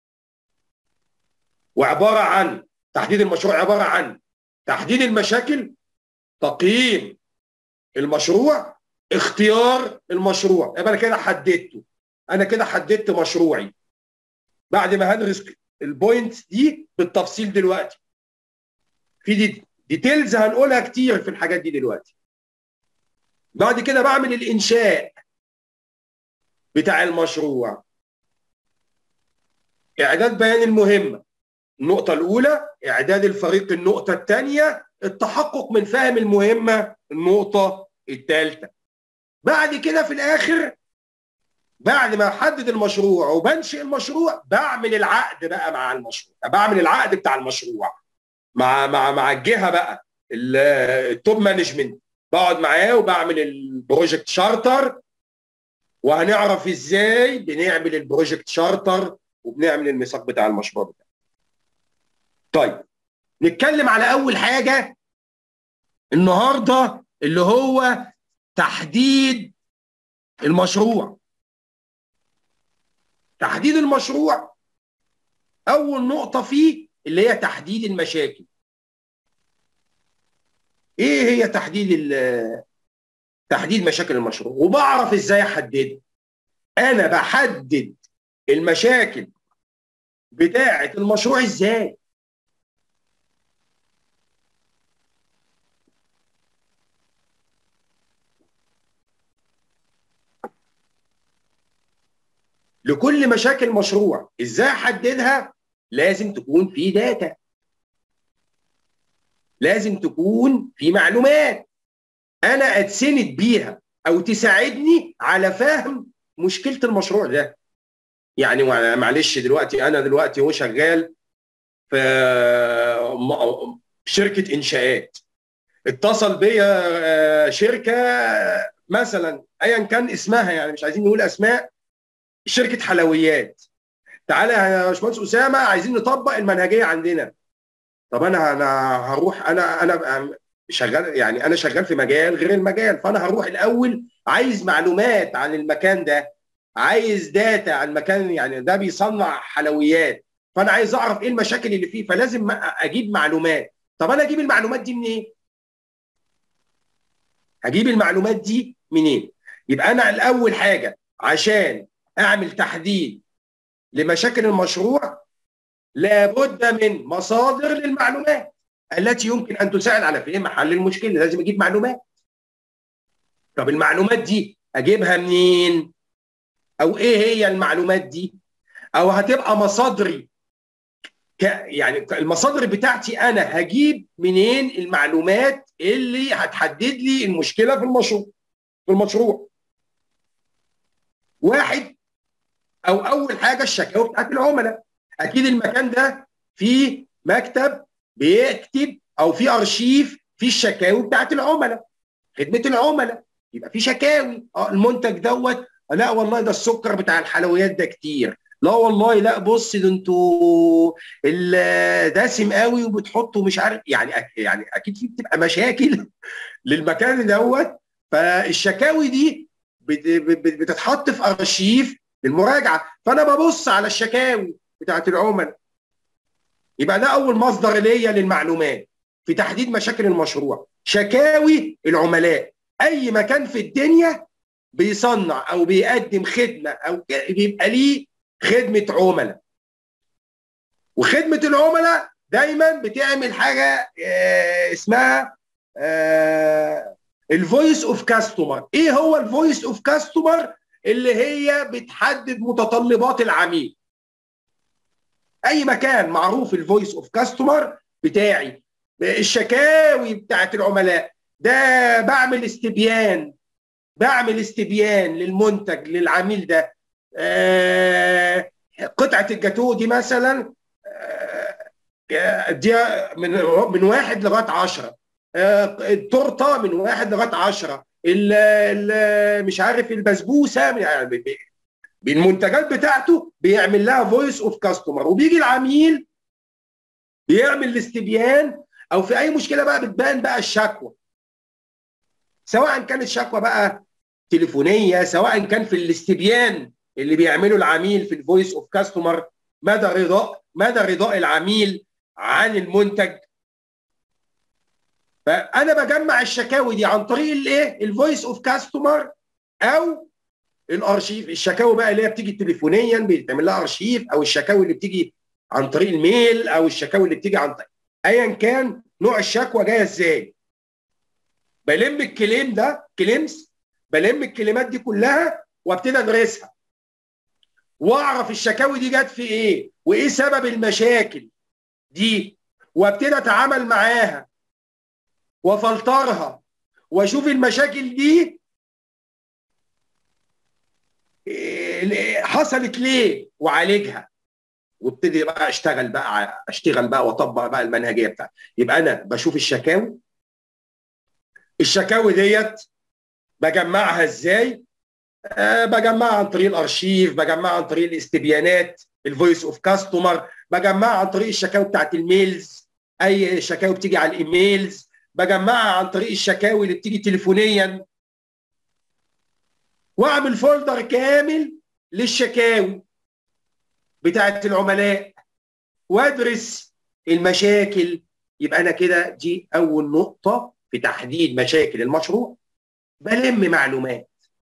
وعباره عن تحديد المشروع عباره عن تحديد المشاكل تقييم المشروع اختيار المشروع يبقى انا كده حددته انا كده حددت مشروعي بعد ما هدرس البوينتس دي بالتفصيل دلوقتي في دي ديتيلز هنقولها كتير في الحاجات دي دلوقتي بعد كده بعمل الانشاء بتاع المشروع اعداد بيان المهمه النقطه الاولى اعداد الفريق النقطه الثانيه التحقق من فهم المهمه النقطه الثالثه بعد كده في الاخر بعد ما احدد المشروع وبنشئ المشروع بعمل العقد بقى مع المشروع بعمل العقد بتاع المشروع مع مع مع الجهه بقى التوب مانجمنت بقعد معاه وبعمل البروجكت شارتر وهنعرف ازاي بنعمل البروجكت شارتر وبنعمل الميثاق بتاع المشروع بتاعنا. طيب نتكلم على اول حاجه النهارده اللي هو تحديد المشروع تحديد المشروع اول نقطه فيه اللي هي تحديد المشاكل ايه هي تحديد تحديد مشاكل المشروع وبعرف ازاي احددها انا بحدد المشاكل بتاعه المشروع ازاي لكل مشاكل مشروع ازاي احددها لازم تكون في داتا لازم تكون في معلومات انا اتسند بيها او تساعدني على فهم مشكله المشروع ده يعني معلش دلوقتي انا دلوقتي هو شغال في شركه انشاءات اتصل بيا شركه مثلا ايا كان اسمها يعني مش عايزين نقول اسماء شركه حلويات تعالى يا باشمهندس اسامه عايزين نطبق المنهجيه عندنا طب انا انا هروح انا انا شغال يعني انا شغال في مجال غير المجال فانا هروح الاول عايز معلومات عن المكان ده عايز داتا عن المكان يعني ده بيصنع حلويات فانا عايز اعرف ايه المشاكل اللي فيه فلازم اجيب معلومات طب انا اجيب المعلومات دي منين إيه؟ هجيب المعلومات دي منين يبقى انا الاول حاجه عشان اعمل تحديد لمشاكل المشروع لابد من مصادر للمعلومات التي يمكن ان تساعد على فهم حل المشكله لازم اجيب معلومات طب المعلومات دي اجيبها منين او ايه هي المعلومات دي او هتبقى مصادري ك يعني المصادر بتاعتي انا هجيب منين المعلومات اللي هتحدد لي المشكله في المشروع في المشروع واحد او اول حاجه الشكاوى بتاعت العملاء اكيد المكان ده فيه مكتب بيكتب او في ارشيف في الشكاوي بتاعت العملاء خدمه العملاء يبقى في شكاوي اه المنتج دوت لا والله ده السكر بتاع الحلويات ده كتير لا والله لا بص ده انتوا دسم قوي وبتحطوا مش عارف يعني يعني اكيد في بتبقى مشاكل للمكان دوت فالشكاوي دي بتتحط في ارشيف للمراجعه فانا ببص على الشكاوي بتاعت العملاء يبقى ده اول مصدر ليا للمعلومات في تحديد مشاكل المشروع شكاوي العملاء اي مكان في الدنيا بيصنع او بيقدم خدمه او بيبقى ليه خدمه عملاء وخدمه العملاء دايما بتعمل حاجه اسمها الفويس اوف كاستمر ايه هو الفويس اوف كاستمر اللي هي بتحدد متطلبات العميل اي مكان معروف الفويس اوف كاستمر بتاعي الشكاوي بتاعت العملاء ده بعمل استبيان بعمل استبيان للمنتج للعميل ده آه قطعه الجاتوه دي مثلا آه دي من من واحد لغايه 10 آه التورته من واحد لغايه 10 مش عارف البسبوسه يعني بالمنتجات بتاعته بيعمل لها فويس اوف كاستمر وبيجي العميل بيعمل الاستبيان او في اي مشكله بقى بتبان بقى الشكوى سواء كانت شكوى بقى تليفونيه سواء كان في الاستبيان اللي بيعمله العميل في الفويس اوف كاستمر مدى رضاء مدى رضاء العميل عن المنتج فانا بجمع الشكاوي دي عن طريق الايه الفويس اوف كاستمر او الارشيف الشكاوي بقى اللي هي بتيجي تليفونيا بيتعمل لها ارشيف او الشكاوي اللي بتيجي عن طريق الميل او الشكاوي اللي بتيجي عن طريق ايا كان نوع الشكوى جايه ازاي بلم الكليم ده كليمز بلم الكلمات دي كلها وابتدي ادرسها واعرف الشكاوي دي جت في ايه وايه سبب المشاكل دي وابتدي اتعامل معاها وافلترها واشوف المشاكل دي حصلت ليه واعالجها وابتدي بقى اشتغل بقى اشتغل بقى واطبق بقى المنهجيه بتاعتي يبقى انا بشوف الشكاوي الشكاوي ديت بجمعها ازاي أه بجمعها عن طريق الارشيف بجمعها عن طريق الاستبيانات الفويس اوف كاستمر بجمعها عن طريق الشكاوي بتاعت الميلز اي شكاوي بتيجي على الايميلز بجمعها عن طريق الشكاوي اللي بتيجي تليفونيا واعمل فولدر كامل للشكاوي بتاعت العملاء وادرس المشاكل يبقى انا كده دي اول نقطه في تحديد مشاكل المشروع بلم معلومات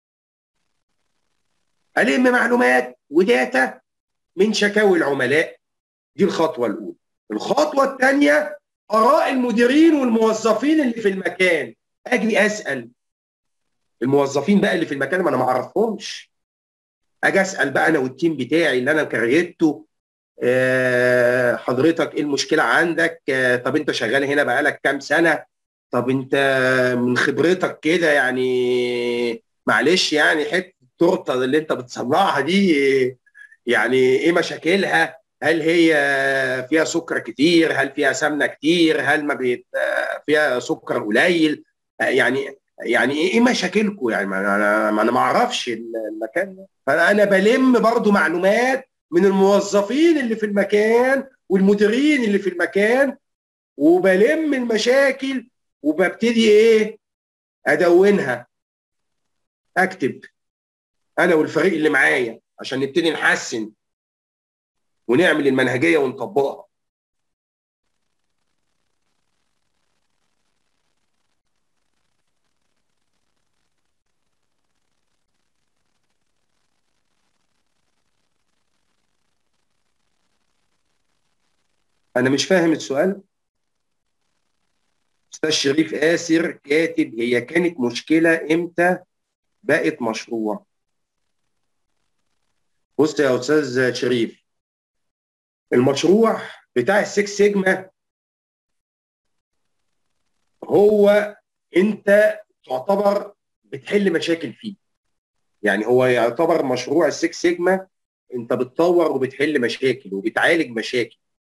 الم معلومات وداتا من شكاوي العملاء دي الخطوه الاولى الخطوه الثانيه اراء المديرين والموظفين اللي في المكان اجي اسال الموظفين بقى اللي في المكان ما انا ما اعرفهمش اجي اسال بقى انا والتيم بتاعي اللي انا كريته أه حضرتك ايه المشكله عندك أه طب انت شغال هنا بقالك كام سنه طب انت من خبرتك كده يعني معلش يعني حته التورته اللي انت بتصنعها دي يعني ايه مشاكلها هل هي فيها سكر كتير هل فيها سمنه كتير هل ما بيت فيها سكر قليل يعني يعني ايه مشاكلكم يعني ما انا ما انا ما اعرفش المكان ده فانا بلم برضو معلومات من الموظفين اللي في المكان والمديرين اللي في المكان وبلم المشاكل وببتدي ايه ادونها اكتب انا والفريق اللي معايا عشان نبتدي نحسن ونعمل المنهجيه ونطبقها انا مش فاهم السؤال استاذ شريف آسر كاتب هي كانت مشكله امتى بقت مشروع بص يا استاذ شريف المشروع بتاع السكس سيجما هو انت تعتبر بتحل مشاكل فيه يعني هو يعتبر مشروع السكس سيجما انت بتطور وبتحل مشاكل وبتعالج مشاكل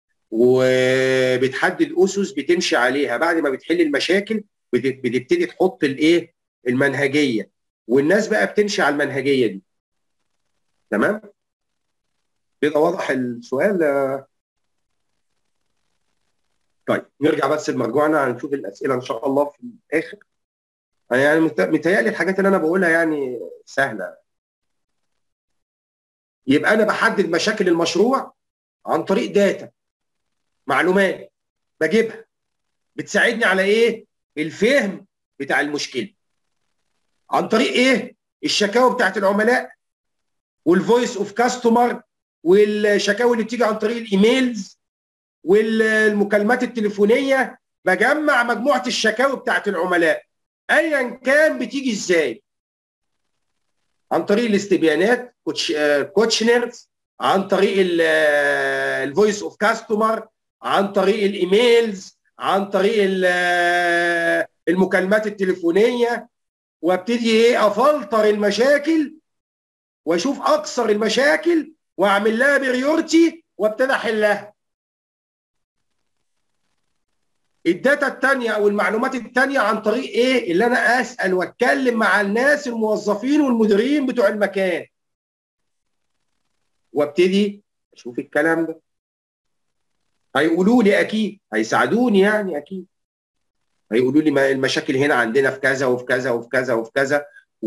وبتحدد اسس بتمشي عليها بعد ما بتحل المشاكل بتبتدي تحط الايه المنهجيه والناس بقى بتمشي على المنهجيه دي تمام كده واضح السؤال طيب نرجع بس لمرجوعنا هنشوف الاسئله ان شاء الله في الاخر يعني متهيألي الحاجات اللي انا بقولها يعني سهله يبقى انا بحدد مشاكل المشروع عن طريق داتا معلومات بجيبها بتساعدني على ايه الفهم بتاع المشكله عن طريق ايه الشكاوى بتاعت العملاء والفويس اوف كاستمر والشكاوي اللي بتيجي عن طريق الايميلز والمكالمات التليفونيه بجمع مجموعه الشكاوي بتاعت العملاء ايا كان بتيجي ازاي عن طريق الاستبيانات كوتش كوتشنرز عن طريق الفويس اوف كاستمر عن طريق الايميلز عن طريق المكالمات التليفونيه وابتدي ايه افلتر المشاكل واشوف اكثر المشاكل واعمل لها بريورتي وابتدي احلها الداتا الثانيه او المعلومات الثانيه عن طريق ايه اللي انا اسال واتكلم مع الناس الموظفين والمديرين بتوع المكان وابتدي اشوف الكلام ده هيقولوا لي اكيد هيساعدوني يعني اكيد هيقولوا لي المشاكل هنا عندنا في كذا وفي كذا وفي كذا وفي كذا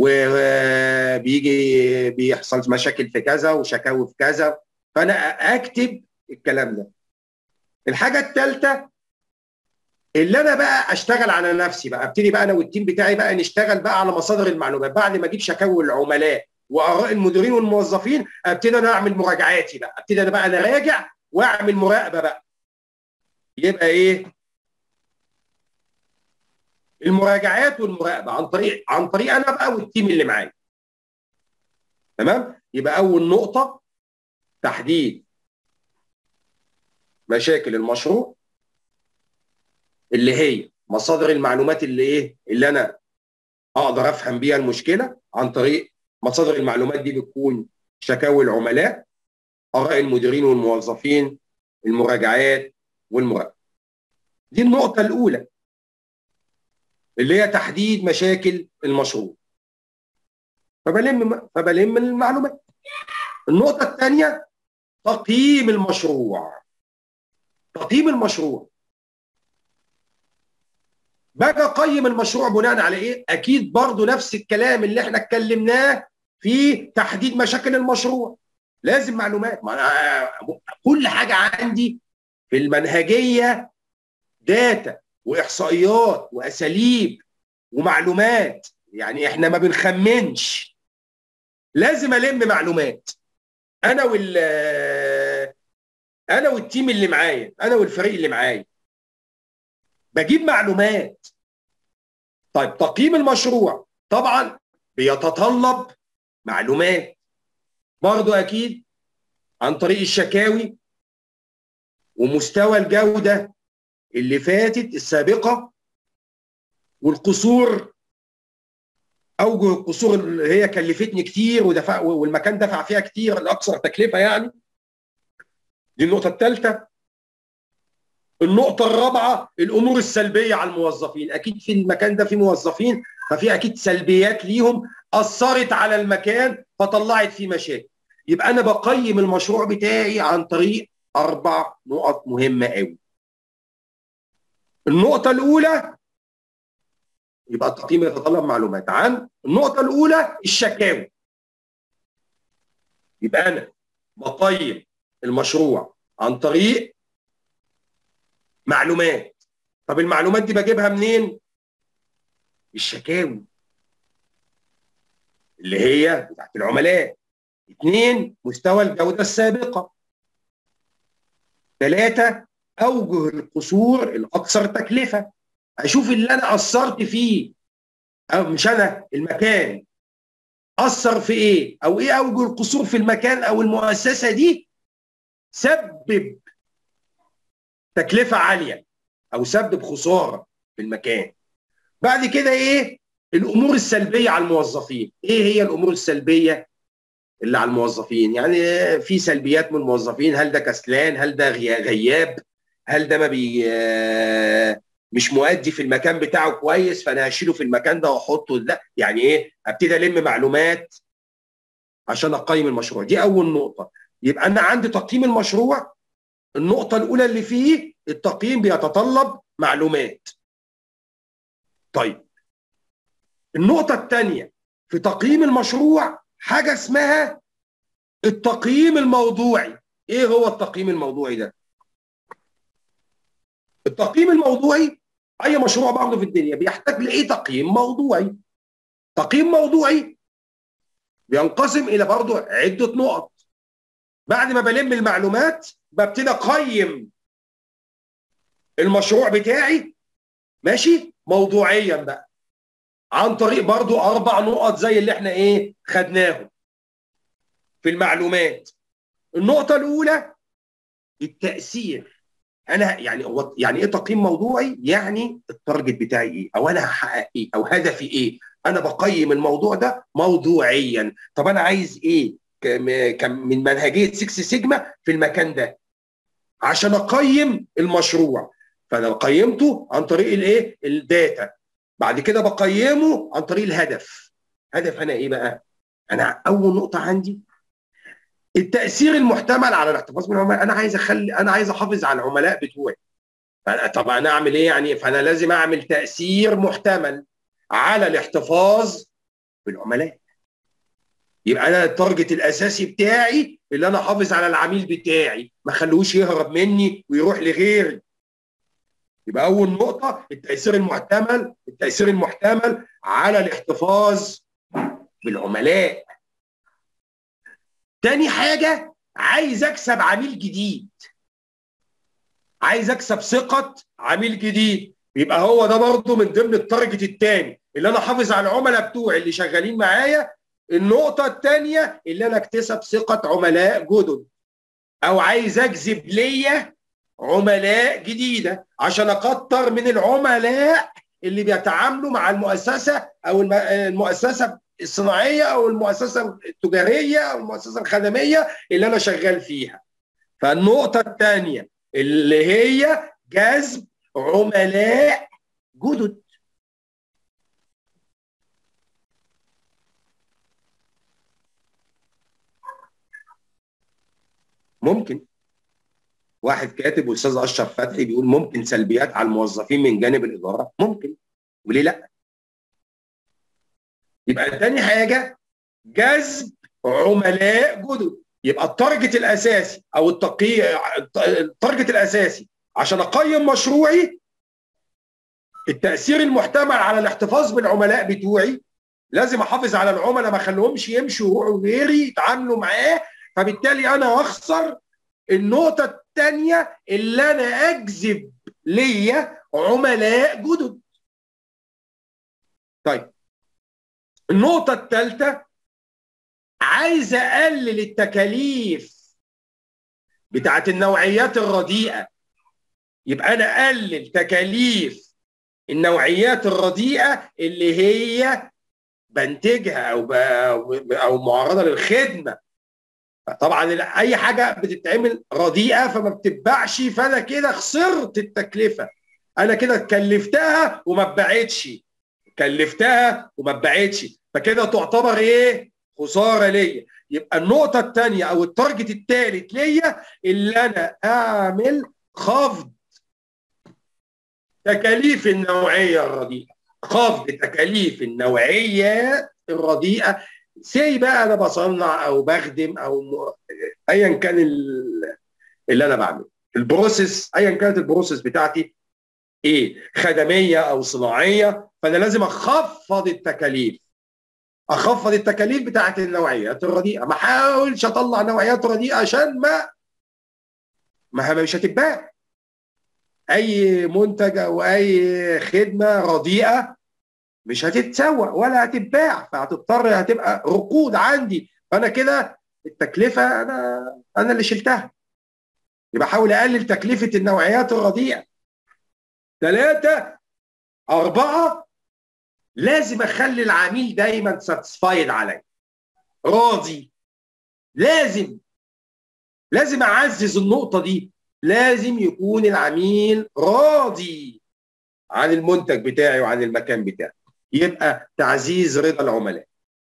وبيجي بيحصل مشاكل في كذا وشكاوي في كذا فانا اكتب الكلام ده الحاجه الثالثه اللي انا بقى اشتغل على نفسي بقى ابتدي بقى انا والتيم بتاعي بقى نشتغل بقى على مصادر المعلومات بعد ما اجيب شكاوي العملاء واراء المديرين والموظفين ابتدي انا اعمل مراجعاتي بقى ابتدي انا بقى انا راجع واعمل مراقبه بقى يبقى ايه المراجعات والمراقبه عن طريق عن طريق انا بقى والتيم اللي معايا تمام يبقى اول نقطه تحديد مشاكل المشروع اللي هي مصادر المعلومات اللي ايه اللي انا اقدر افهم بيها المشكله عن طريق مصادر المعلومات دي بتكون شكاوي العملاء اراء المديرين والموظفين المراجعات والمراقبه دي النقطه الاولى اللي هي تحديد مشاكل المشروع فبلم فبلم المعلومات النقطه الثانيه تقييم المشروع تقييم المشروع باجي اقيم المشروع بناء على ايه؟ اكيد برضو نفس الكلام اللي احنا اتكلمناه في تحديد مشاكل المشروع لازم معلومات ما كل حاجه عندي في المنهجيه داتا واحصائيات واساليب ومعلومات يعني احنا ما بنخمنش لازم الم معلومات انا وال انا والتيم اللي معايا انا والفريق اللي معايا بجيب معلومات طيب تقييم المشروع طبعا بيتطلب معلومات برضو اكيد عن طريق الشكاوي ومستوى الجوده اللي فاتت السابقه والقصور اوجه القصور اللي هي كلفتني كتير ودفع والمكان دفع فيها كتير الاكثر تكلفه يعني دي النقطه الثالثه النقطة الرابعة الأمور السلبية على الموظفين، أكيد في المكان ده في موظفين ففي أكيد سلبيات ليهم أثرت على المكان فطلعت فيه مشاكل. يبقى أنا بقيم المشروع بتاعي عن طريق أربع نقط مهمة قوي. النقطة الأولى يبقى التقييم يتطلب معلومات عن النقطة الأولى الشكاوي. يبقى أنا بقيم المشروع عن طريق معلومات طب المعلومات دي بجيبها منين الشكاوي اللي هي بتاعت العملاء اثنين مستوى الجودة السابقة ثلاثة أوجه القصور الأكثر تكلفة اشوف اللي انا اثرت فيه او مش انا المكان اثر في ايه او ايه اوجه القصور في المكان او المؤسسه دي سبب تكلفه عاليه او سبب خساره في المكان بعد كده ايه الامور السلبيه على الموظفين ايه هي الامور السلبيه اللي على الموظفين يعني في سلبيات من الموظفين هل ده كسلان هل ده غياب هل ده ما بي مش مؤدي في المكان بتاعه كويس فانا هشيله في المكان ده واحطه لا يعني ايه ابتدي الم معلومات عشان اقيم المشروع دي اول نقطه يبقى انا عندي تقييم المشروع النقطه الاولى اللي فيه التقييم بيتطلب معلومات طيب النقطه الثانيه في تقييم المشروع حاجه اسمها التقييم الموضوعي ايه هو التقييم الموضوعي ده التقييم الموضوعي اي مشروع برضه في الدنيا بيحتاج لايه تقييم موضوعي تقييم موضوعي بينقسم الى برضه عده نقط بعد ما بلم المعلومات ببتدي اقيم المشروع بتاعي ماشي موضوعيا بقى عن طريق برضو اربع نقط زي اللي احنا ايه خدناهم في المعلومات النقطة الأولى التأثير أنا يعني هو يعني إيه تقييم موضوعي؟ يعني التارجت بتاعي إيه؟ أو أنا هحقق إيه؟ أو هدفي إيه؟ أنا بقيم الموضوع ده موضوعيا، طب أنا عايز إيه؟ من منهجية 6 سيجما في المكان ده عشان أقيم المشروع فأنا قيمته عن طريق الإيه؟ الداتا بعد كده بقيمه عن طريق الهدف هدف انا ايه بقى انا اول نقطه عندي التاثير المحتمل على الاحتفاظ بالعملاء انا عايز اخلي انا عايز احافظ على العملاء بتوعي طب انا اعمل ايه يعني فانا لازم اعمل تاثير محتمل على الاحتفاظ بالعملاء يبقى انا التارجت الاساسي بتاعي اللي انا احافظ على العميل بتاعي ما خلوش يهرب مني ويروح لغيري يبقى اول نقطه التاثير المحتمل التاثير المحتمل على الاحتفاظ بالعملاء تاني حاجه عايز اكسب عميل جديد عايز اكسب ثقه عميل جديد يبقى هو ده برضه من ضمن التارجت الثاني اللي انا احافظ على العملاء بتوعي اللي شغالين معايا النقطه الثانيه اللي انا اكتسب ثقه عملاء جدد او عايز اجذب ليا عملاء جديده عشان اكتر من العملاء اللي بيتعاملوا مع المؤسسه او المؤسسه الصناعيه او المؤسسه التجاريه او المؤسسه الخدميه اللي انا شغال فيها. فالنقطه الثانيه اللي هي جذب عملاء جدد. ممكن واحد كاتب استاذ اشرف فتحي بيقول ممكن سلبيات على الموظفين من جانب الاداره ممكن وليه لا يبقى تاني حاجه جذب عملاء جدد يبقى التارجت الاساسي او التقي التارجت الاساسي عشان اقيم مشروعي التاثير المحتمل على الاحتفاظ بالعملاء بتوعي لازم احافظ على العملاء ما اخليهمش يمشوا ويروحوا غيري يتعاملوا معاه فبالتالي انا هخسر النقطة الثانية اللي أنا أجذب ليا عملاء جدد. طيب النقطة الثالثة عايز أقلل التكاليف بتاعت النوعيات الرديئة يبقى أنا أقلل تكاليف النوعيات الرديئة اللي هي بنتجها أو أو معرضة للخدمة طبعا اي حاجه بتتعمل رديئه فما بتتباعش فانا كده خسرت التكلفه انا كده كلفتها وما اتباعتش كلفتها وما اتباعتش فكده تعتبر ايه خساره ليا يبقى النقطه الثانيه او التارجت الثالث ليا اللي انا اعمل خفض تكاليف النوعيه الرديئه خفض تكاليف النوعيه الرديئه سي بقى انا بصنع او بخدم او م... ايا كان اللي انا بعمله البروسيس ايا كانت البروسيس بتاعتي ايه خدميه او صناعيه فانا لازم اخفض التكاليف اخفض التكاليف بتاعت النوعيات الرديئه ما احاولش اطلع نوعيات رديئه عشان ما ما مش هتتباع اي منتج او اي خدمه رديئه مش هتتسوق ولا هتتباع فهتضطر هتبقى ركود عندي فانا كده التكلفه انا انا اللي شلتها يبقى احاول اقلل تكلفه النوعيات الرديئه ثلاثه اربعه لازم اخلي العميل دايما ساتسفايد عليا راضي لازم لازم اعزز النقطه دي لازم يكون العميل راضي عن المنتج بتاعي وعن المكان بتاعي يبقى تعزيز رضا العملاء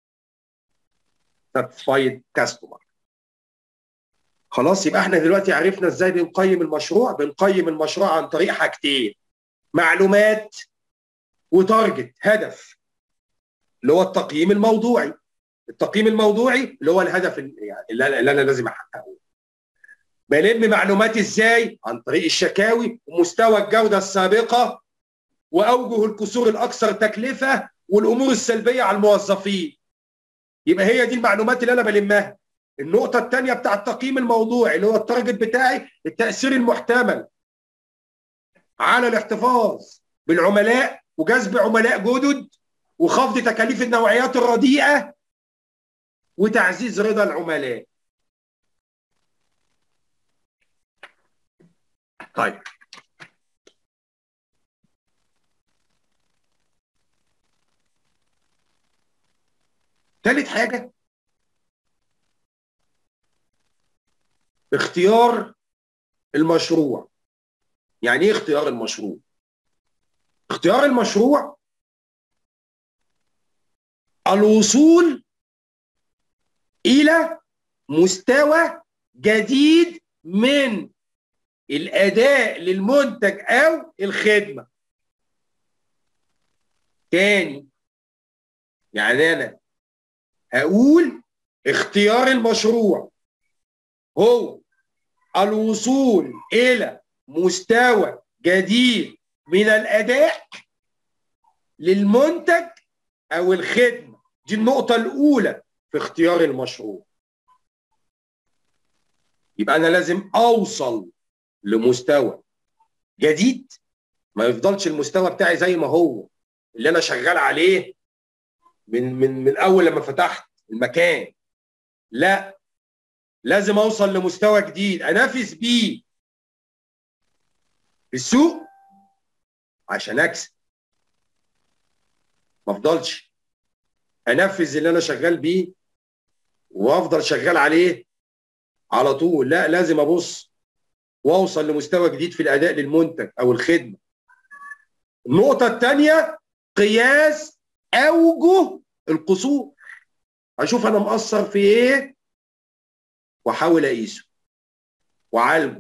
satisfied customer خلاص يبقى احنا دلوقتي عرفنا ازاي بنقيم المشروع بنقيم المشروع عن طريق حاجتين معلومات وتارجت هدف اللي هو التقييم الموضوعي التقييم الموضوعي اللي هو الهدف يعني اللي انا لازم احققه بلم معلومات ازاي عن طريق الشكاوي ومستوى الجوده السابقه واوجه الكسور الاكثر تكلفه والامور السلبيه على الموظفين يبقى هي دي المعلومات اللي انا بلمها النقطه الثانيه بتاع التقييم الموضوعي اللي هو التارجت بتاعي التاثير المحتمل على الاحتفاظ بالعملاء وجذب عملاء جدد وخفض تكاليف النوعيات الرديئه وتعزيز رضا العملاء طيب ثالث حاجة اختيار المشروع يعني ايه اختيار المشروع اختيار المشروع الوصول الى مستوى جديد من الاداء للمنتج او الخدمه تاني يعني انا هقول اختيار المشروع هو الوصول الى مستوى جديد من الاداء للمنتج او الخدمه دي النقطه الاولى في اختيار المشروع يبقى انا لازم اوصل لمستوى جديد ما يفضلش المستوى بتاعي زي ما هو اللي انا شغال عليه من من من اول لما فتحت المكان لا لازم اوصل لمستوى جديد انافس بيه في السوق عشان اكسب ما افضلش انفذ اللي انا شغال بيه وافضل شغال عليه على طول لا لازم ابص واوصل لمستوى جديد في الاداء للمنتج او الخدمه النقطه الثانيه قياس اوجه القصور اشوف انا مقصر في ايه واحاول اقيسه وعالجه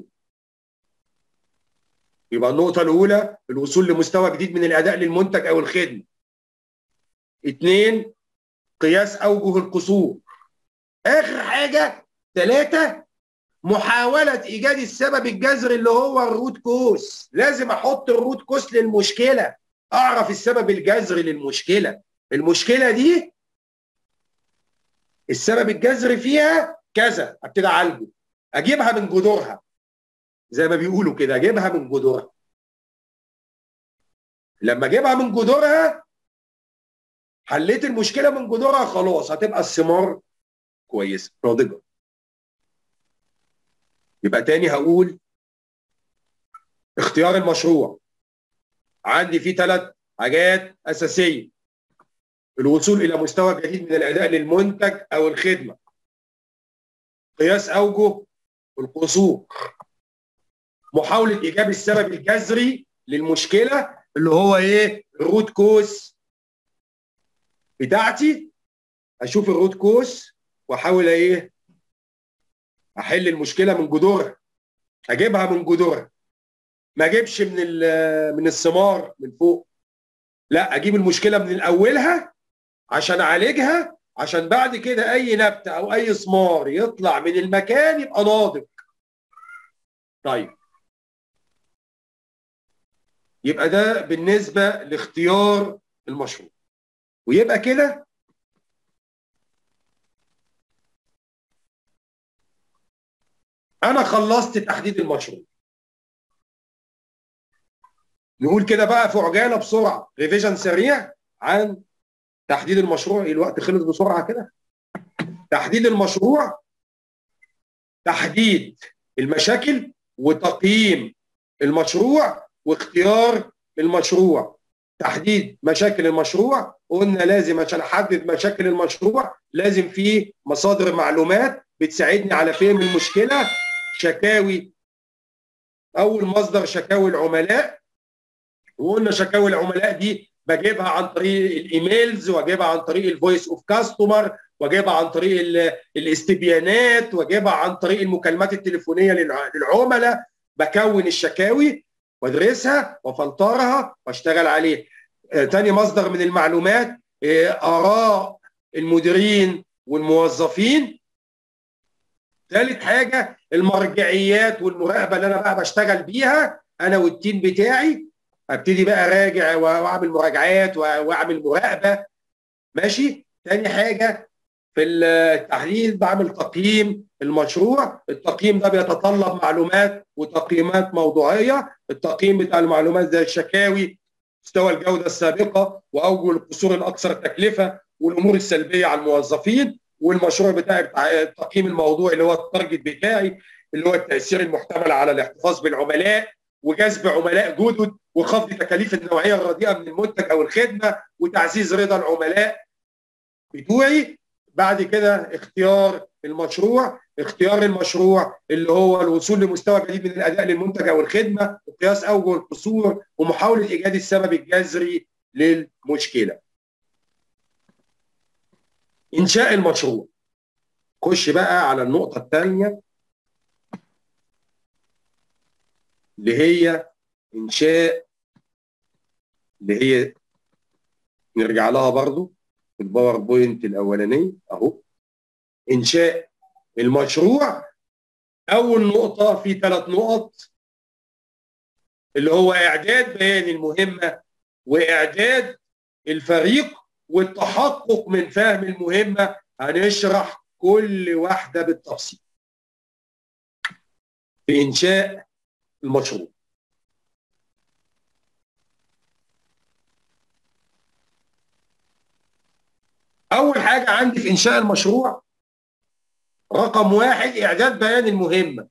يبقى النقطه الاولى الوصول لمستوى جديد من الاداء للمنتج او الخدمه اثنين قياس اوجه القصور اخر حاجه ثلاثه محاولة إيجاد السبب الجذري اللي هو الروت كوس لازم أحط الروت كوس للمشكلة أعرف السبب الجذري للمشكلة المشكلة دي السبب الجذري فيها كذا ابتدي أعالجه أجيبها من جذورها زي ما بيقولوا كده أجيبها من جذورها لما أجيبها من جذورها حليت المشكلة من جذورها خلاص هتبقى الثمار كويسة ناضجة يبقى تاني هقول اختيار المشروع عندي فيه ثلاث حاجات اساسيه الوصول الى مستوى جديد من الاداء للمنتج او الخدمه قياس اوجه القصور محاوله ايجاب السبب الجذري للمشكله اللي هو ايه الروت كوس بتاعتي اشوف الروت كوس واحاول ايه احل المشكله من جذورها اجيبها من جذورها ما اجيبش من من الثمار من فوق لا اجيب المشكله من اولها عشان اعالجها عشان بعد كده اي نبته او اي ثمار يطلع من المكان يبقى ناضج طيب يبقى ده بالنسبه لاختيار المشروع ويبقى كده انا خلصت تحديد المشروع نقول كده بقى في عجاله بسرعه ريفيجن سريع عن تحديد المشروع الوقت خلص بسرعه كده تحديد المشروع تحديد المشاكل وتقييم المشروع واختيار المشروع تحديد مشاكل المشروع قلنا لازم عشان احدد مشاكل المشروع لازم في مصادر معلومات بتساعدني على فهم المشكله شكاوي اول مصدر شكاوي العملاء وقلنا شكاوي العملاء دي بجيبها عن طريق الايميلز واجيبها عن طريق الفويس اوف كاستمر واجيبها عن طريق الاستبيانات واجيبها عن طريق المكالمات التليفونيه للعملاء بكون الشكاوي وادرسها وافلترها واشتغل عليه آه تاني مصدر من المعلومات آه اراء المديرين والموظفين ثالث حاجه المرجعيات والمراقبه اللي انا بقى بشتغل بيها انا والتيم بتاعي ابتدي بقى راجع واعمل مراجعات واعمل مراقبه ماشي تاني حاجه في التحليل بعمل تقييم المشروع التقييم ده بيتطلب معلومات وتقييمات موضوعيه التقييم بتاع المعلومات زي الشكاوي مستوى الجوده السابقه واوجه القصور الاكثر تكلفه والامور السلبيه على الموظفين والمشروع بتاعي بتاع التقييم الموضوعي اللي هو التارجت بتاعي اللي هو التاثير المحتمل على الاحتفاظ بالعملاء وجذب عملاء جدد وخفض تكاليف النوعيه الرديئه من المنتج او الخدمه وتعزيز رضا العملاء بتوعي بعد كده اختيار المشروع اختيار المشروع اللي هو الوصول لمستوى جديد من الاداء للمنتج او الخدمه وقياس اوجه القصور ومحاوله ايجاد السبب الجذري للمشكله انشاء المشروع خش بقى على النقطه الثانيه اللي هي انشاء اللي هي نرجع لها برضو في الباوربوينت الاولاني اهو انشاء المشروع اول نقطه في ثلاث نقط اللي هو اعداد بيان المهمه واعداد الفريق والتحقق من فهم المهمه هنشرح كل واحده بالتفصيل في انشاء المشروع اول حاجه عندي في انشاء المشروع رقم واحد اعداد بيان المهمه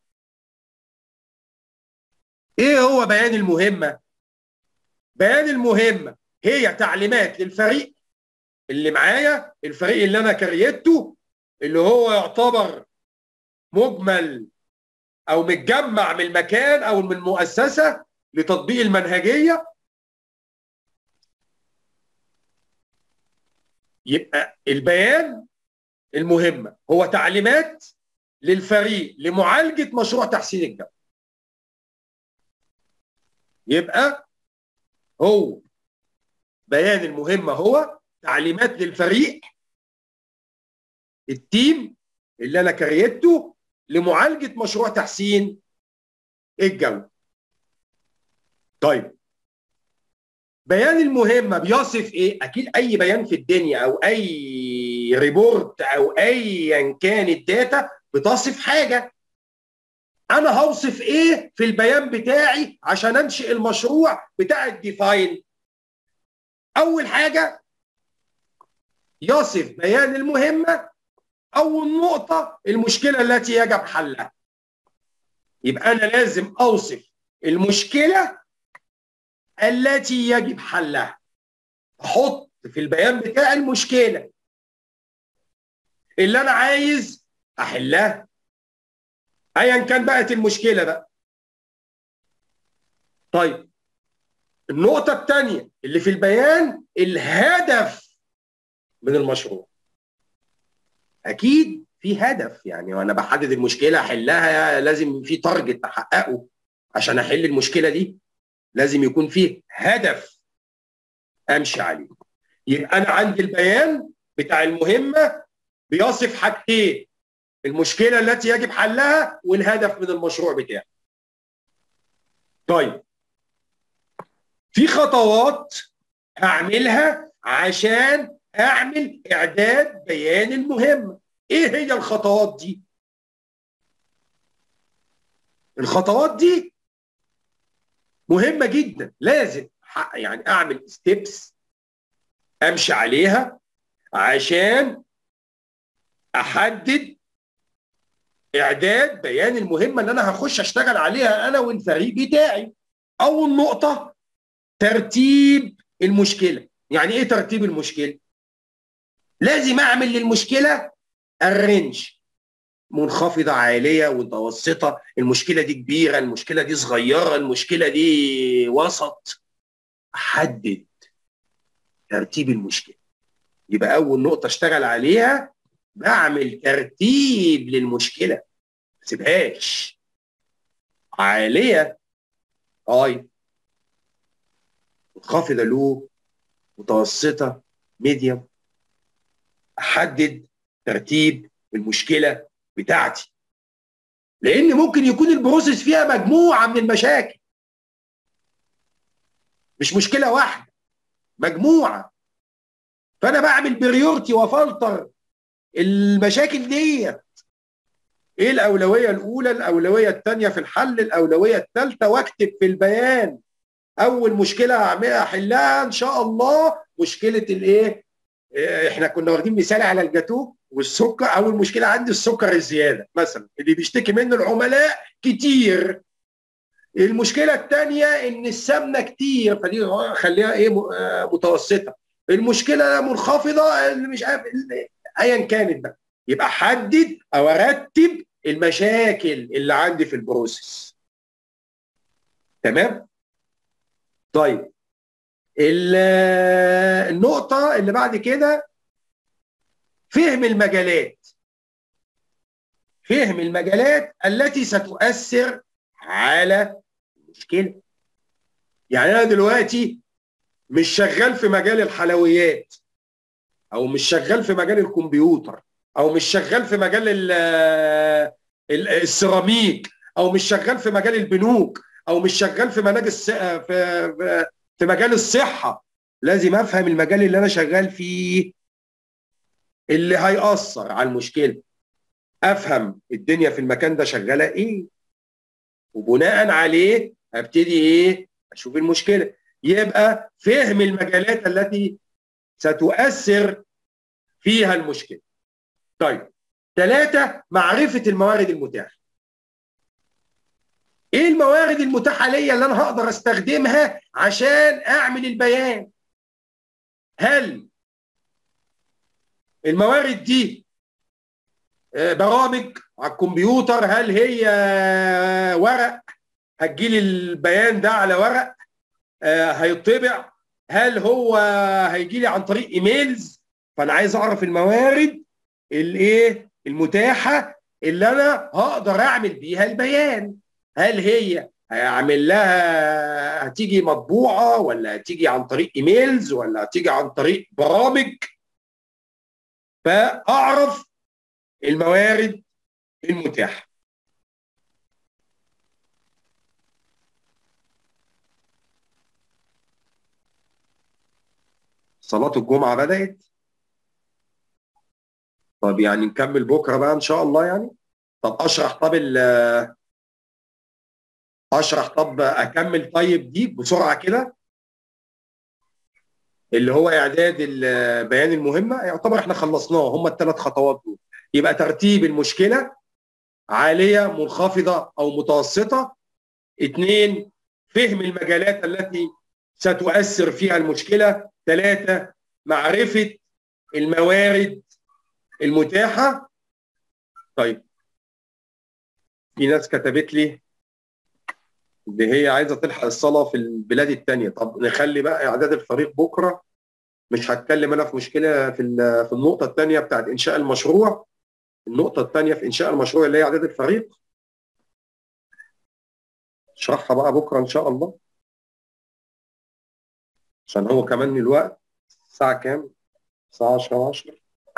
ايه هو بيان المهمه بيان المهمه هي تعليمات للفريق اللي معايا الفريق اللي انا كريته اللي هو يعتبر مجمل او متجمع من المكان او من المؤسسه لتطبيق المنهجيه يبقى البيان المهمه هو تعليمات للفريق لمعالجه مشروع تحسين الجوده يبقى هو بيان المهمه هو تعليمات للفريق التيم اللي انا كريته لمعالجه مشروع تحسين الجوده طيب بيان المهمه بيصف ايه اكيد اي بيان في الدنيا او اي ريبورت او ايا كان الداتا بتصف حاجه انا هوصف ايه في البيان بتاعي عشان انشئ المشروع بتاع الديفاين اول حاجه يصف بيان المهمه اول نقطه المشكله التي يجب حلها يبقى انا لازم اوصف المشكله التي يجب حلها احط في البيان بتاعي المشكله اللي انا عايز احلها ايا كان بقت المشكله بقى طيب النقطه الثانيه اللي في البيان الهدف من المشروع اكيد في هدف يعني وانا بحدد المشكله احلها لازم في تارجت احققه عشان احل المشكله دي لازم يكون فيه هدف امشي عليه يبقى انا عندي البيان بتاع المهمه بيصف حاجتين المشكله التي يجب حلها والهدف من المشروع بتاعي طيب في خطوات هعملها عشان اعمل اعداد بيان المهمه ايه هي الخطوات دي الخطوات دي مهمه جدا لازم يعني اعمل ستيبس امشي عليها عشان احدد اعداد بيان المهمه اللي انا هخش اشتغل عليها انا والفريق بتاعي اول نقطه ترتيب المشكله يعني ايه ترتيب المشكله لازم اعمل للمشكله الرنج منخفضه عاليه متوسطه المشكله دي كبيره المشكله دي صغيره المشكله دي وسط احدد ترتيب المشكله يبقى اول نقطه اشتغل عليها بعمل ترتيب للمشكله ما سيبهاش عاليه اي منخفضه لو متوسطه ميديوم احدد ترتيب المشكله بتاعتي لان ممكن يكون البروسيس فيها مجموعه من المشاكل مش مشكله واحده مجموعه فانا بعمل بريورتي وفلتر المشاكل ديت ايه الاولويه الاولى الاولويه الثانيه في الحل الاولويه الثالثه واكتب في البيان اول مشكله هعملها احلها ان شاء الله مشكله الايه احنا كنا واخدين مثال على الجاتوه والسكر اول مشكله عندي السكر الزياده مثلا اللي بيشتكي منه العملاء كتير المشكله الثانيه ان السمنه كتير فدي خليها ايه متوسطه المشكله منخفضه اللي مش عارف ايا كانت بقى يبقى احدد او ارتب المشاكل اللي عندي في البروسيس تمام طيب النقطة اللي بعد كده فهم المجالات فهم المجالات التي ستؤثر على المشكلة يعني أنا دلوقتي مش شغال في مجال الحلويات أو مش شغال في مجال الكمبيوتر أو مش شغال في مجال السيراميك أو مش شغال في مجال البنوك أو مش شغال في مجال في في مجال الصحة لازم أفهم المجال اللي أنا شغال فيه اللي هيأثر على المشكلة أفهم الدنيا في المكان ده شغالة إيه وبناء عليه أبتدي إيه أشوف المشكلة يبقى فهم المجالات التي ستؤثر فيها المشكلة طيب ثلاثة معرفة الموارد المتاحة ايه الموارد المتاحه ليا اللي انا هقدر استخدمها عشان اعمل البيان هل الموارد دي برامج على الكمبيوتر هل هي ورق هتجيلي البيان ده على ورق هيطبع هل هو هيجي لي عن طريق ايميلز فانا عايز اعرف الموارد الايه المتاحه اللي انا هقدر اعمل بيها البيان هل هي هيعمل لها هتيجي مطبوعه ولا هتيجي عن طريق ايميلز ولا هتيجي عن طريق برامج فاعرف الموارد المتاحه صلاة الجمعة بدأت طب يعني نكمل بكرة بقى إن شاء الله يعني طب أشرح طب اشرح طب اكمل طيب دي بسرعه كده اللي هو اعداد بيان المهمه يعتبر احنا خلصناه هم الثلاث خطوات دول يبقى ترتيب المشكله عاليه منخفضه او متوسطه اثنين فهم المجالات التي ستؤثر فيها المشكله ثلاثه معرفه الموارد المتاحه طيب في ناس كتبت لي اللي هي عايزه تلحق الصلاه في البلاد الثانيه طب نخلي بقى اعداد الفريق بكره مش هتكلم انا في مشكله في في النقطه الثانيه بتاعت انشاء المشروع النقطه الثانيه في انشاء المشروع اللي هي اعداد الفريق اشرحها بقى بكره ان شاء الله عشان هو كمان الوقت الساعه كام الساعه 10 10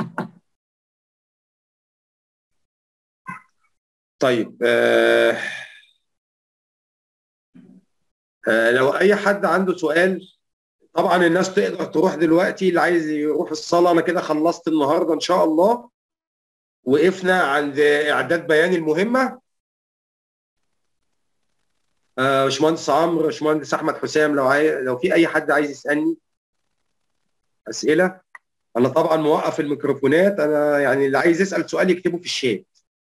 طيب آه لو اي حد عنده سؤال طبعا الناس تقدر تروح دلوقتي اللي عايز يروح الصلاه انا كده خلصت النهارده ان شاء الله وقفنا عند اعداد بيان المهمه آه، باشمهندس عمرو باشمهندس احمد حسام لو عاي... لو في اي حد عايز يسالني اسئله انا طبعا موقف الميكروفونات انا يعني اللي عايز يسال سؤال يكتبه في الشات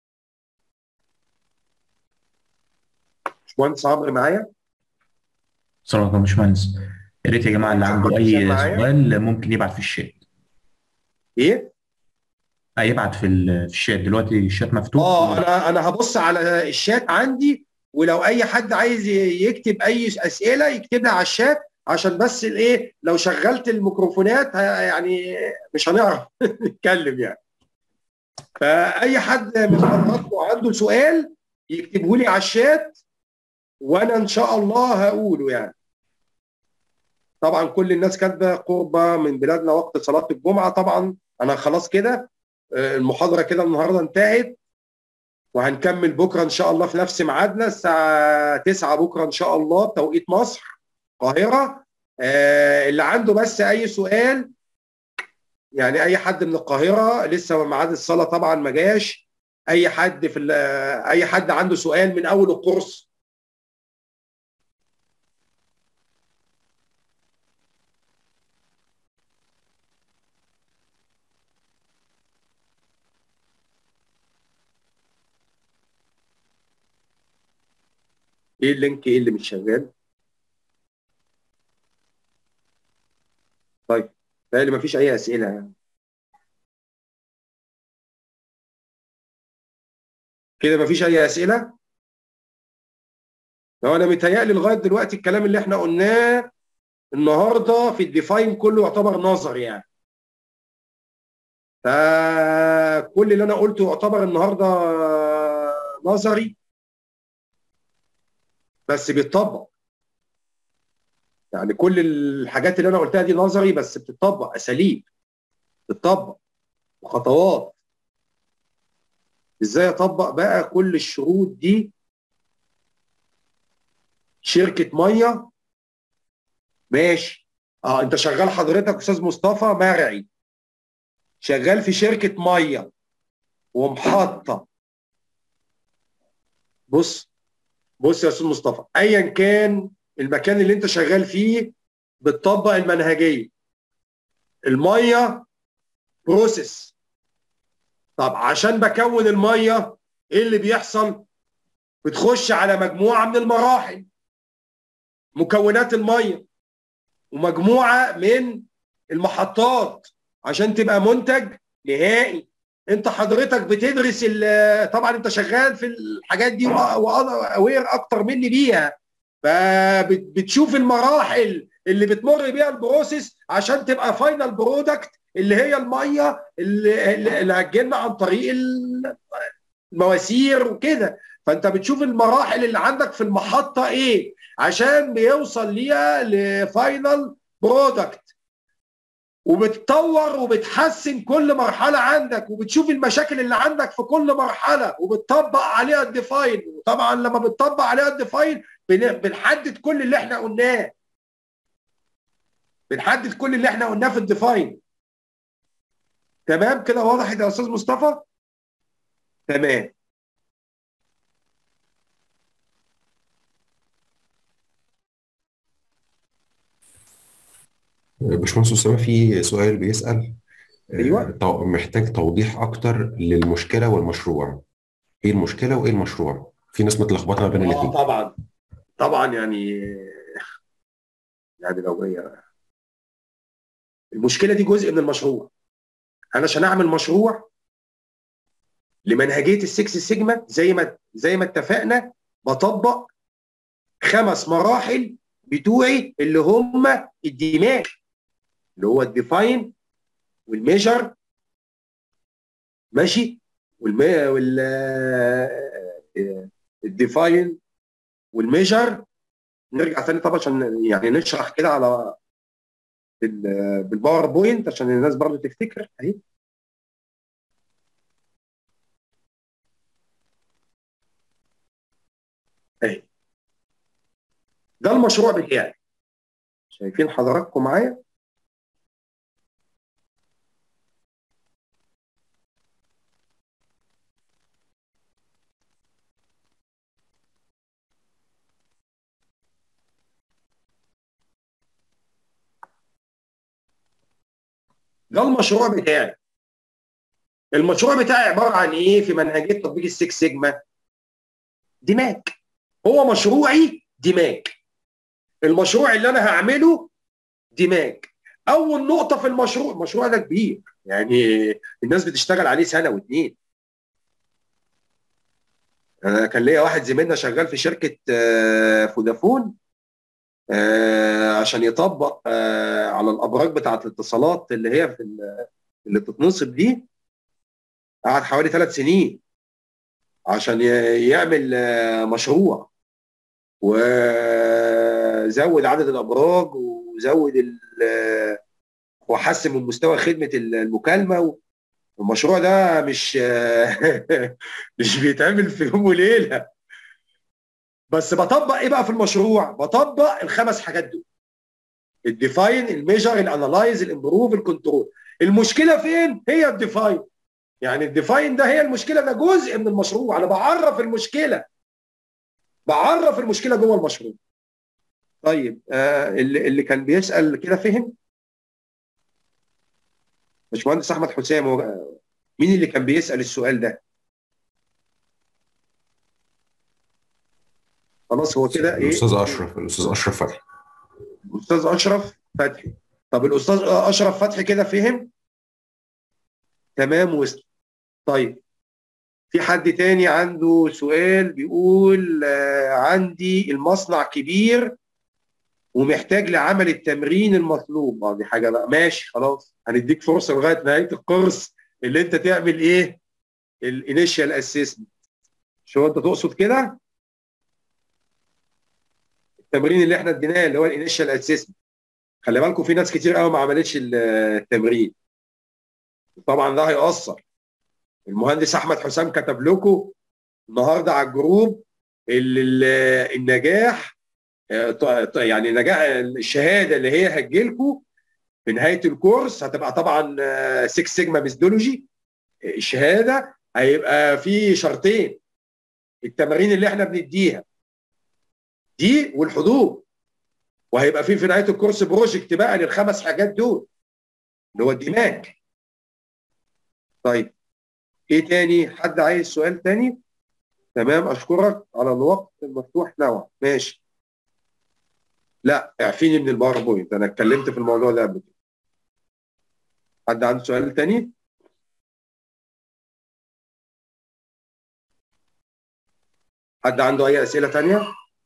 باشمهندس عمرو معايا السلام عليكم يا باشمهندس يا ريت يا جماعة اللي عنده أحمد أي حسام معايا؟ سؤال ممكن يبعت في الشات ايه آه، يبعت في ال- في الشات دلوقتي الشات مفتوح اه انا انا هبص على الشات عندي ولو اي حد عايز يكتب اي اسئله يكتبها على الشات عشان بس الايه لو شغلت الميكروفونات ه- يعني مش هنعرف نتكلم يعني فاي حد من حضراتكم عنده سؤال يكتبه لي على الشات وانا ان شاء الله هقوله يعني طبعا كل الناس كاتبه قربة من بلادنا وقت صلاه الجمعه طبعا انا خلاص كده آه، المحاضره كده النهارده انتهت وهنكمل بكره ان شاء الله في نفس ميعادنا الساعه 9 بكره ان شاء الله بتوقيت مصر القاهره آه، اللي عنده بس اي سؤال يعني اي حد من القاهره لسه ميعاد الصلاه طبعا ما جاش اي حد في ال- اي حد عنده سؤال من اول الكورس ايه اللينك ايه اللي مش شغال طيب بقى ما فيش اي اسئله يعني كده ما فيش اي اسئله هو انا متهيألي لغايه دلوقتي الكلام اللي احنا قلناه النهارده في الديفاين كله يعتبر نظري يعني فكل اللي انا قلته يعتبر النهارده نظري بس بيتطبق يعني كل الحاجات اللي انا قلتها دي نظري بس بتطبق اساليب بتطبق وخطوات ازاي اطبق بقى كل الشروط دي شركه ميه ماشي اه انت شغال حضرتك استاذ مصطفى مرعي شغال في شركه ميه ومحطه بص بص يا استاذ مصطفى ايا كان المكان اللي انت شغال فيه بتطبق المنهجيه الميه بروسيس طب عشان بكون الميه ايه اللي بيحصل بتخش على مجموعه من المراحل مكونات الميه ومجموعه من المحطات عشان تبقى منتج نهائي انت حضرتك بتدرس ال- طبعا انت شغال في الحاجات دي واوير اكتر مني بيها فبتشوف المراحل اللي بتمر بيها البروسيس عشان تبقى فاينل برودكت اللي هي الميه اللي, اللي هتجيلنا عن طريق المواسير وكده فانت بتشوف المراحل اللي عندك في المحطه ايه عشان بيوصل ليها لفاينل برودكت وبتطور وبتحسن كل مرحله عندك وبتشوف المشاكل اللي عندك في كل مرحله وبتطبق عليها الديفاين وطبعا لما بتطبق عليها الديفاين بن- بنحدد كل اللي احنا قلناه بنحدد كل اللي احنا قلناه في الديفاين تمام كده واضح يا استاذ مصطفى تمام باشمهندس أسامة في سؤال بيسأل أيوة. آه، تو- محتاج توضيح أكتر للمشكلة والمشروع إيه المشكلة وإيه المشروع؟ في ناس متلخبطة ما بين اه الاتنين طبعا طبعا يعني يعني لو هي المشكله دي جزء من المشروع انا عشان اعمل مشروع لمنهجيه السكس سيجما زي ما زي ما اتفقنا بطبق خمس مراحل بتوعي اللي هم الدماغ اللي هو الديفاين والميجر ماشي والم... وال الديفاين والميجر نرجع تاني طبعا عشان يعني نشرح كده على بال- بالباوربوينت عشان الناس برضو تفتكر اهي اهي ده المشروع بتاعي شايفين حضراتكم معايا ده المشروع بتاعي المشروع بتاعي عباره عن ايه في منهجيه تطبيق السكس سيجما دماغ هو مشروعي دماغ المشروع اللي انا هعمله دماغ اول نقطه في المشروع المشروع ده كبير يعني الناس بتشتغل عليه سنه واثنين انا كان ليا واحد زميلنا شغال في شركه آه، فودافون آه، عشان يطبق آه، على الابراج بتاعه الاتصالات اللي هي في ال- اللي بتتنصب دي قعد حوالي ثلاث سنين عشان ي- يعمل آه، مشروع وزود عدد الابراج وزود ال- آه، وحسن من مستوى خدمه المكالمه المشروع ده مش مش بيتعمل في يوم وليله بس بطبق ايه بقى في المشروع؟ بطبق الخمس حاجات دول الديفاين الميجر الانالايز الامبروف الكنترول المشكله فين؟ هي الديفاين يعني الديفاين ده هي المشكله ده جزء من المشروع انا بعرف المشكله بعرف المشكله جوه المشروع طيب آه اللي, اللي كان بيسال كده فهم؟ باشمهندس احمد حسام هو- مين اللي كان بيسال السؤال ده؟ خلاص هو كده ايه؟ الاستاذ اشرف الاستاذ اشرف فتحي الاستاذ اشرف فتحي طب الاستاذ اشرف فتحي كده فهم تمام وصل طيب في حد تاني عنده سؤال بيقول آه عندي المصنع كبير ومحتاج لعمل التمرين المطلوب اه دي حاجه بقى ماشي خلاص هنديك فرصه لغايه نهايه الكورس اللي انت تعمل ايه الانيشال اسسمنت شو انت تقصد كده التمرين اللي احنا اديناه اللي هو الانيشال اسسمنت خلي بالكم في ناس كتير قوي ما عملتش التمرين طبعا ده هيأثر المهندس احمد حسام كتب لكم النهارده على الجروب ال- ال- النجاح آه، ط- ط- يعني نجاح الشهاده اللي هي هتجيلكم في نهايه الكورس هتبقى طبعا 6 سيجما ميثودولوجي الشهاده هيبقى في شرطين التمارين اللي احنا بنديها دي والحضور وهيبقى في في نهايه الكورس بروجكت بقى للخمس حاجات دول اللي هو الدماغ طيب ايه تاني حد عايز سؤال تاني تمام اشكرك على الوقت المفتوح نوعا ماشي لا اعفيني من الباوربوينت انا اتكلمت في الموضوع ده قبل كده حد عنده سؤال تاني حد عنده اي اسئله تانيه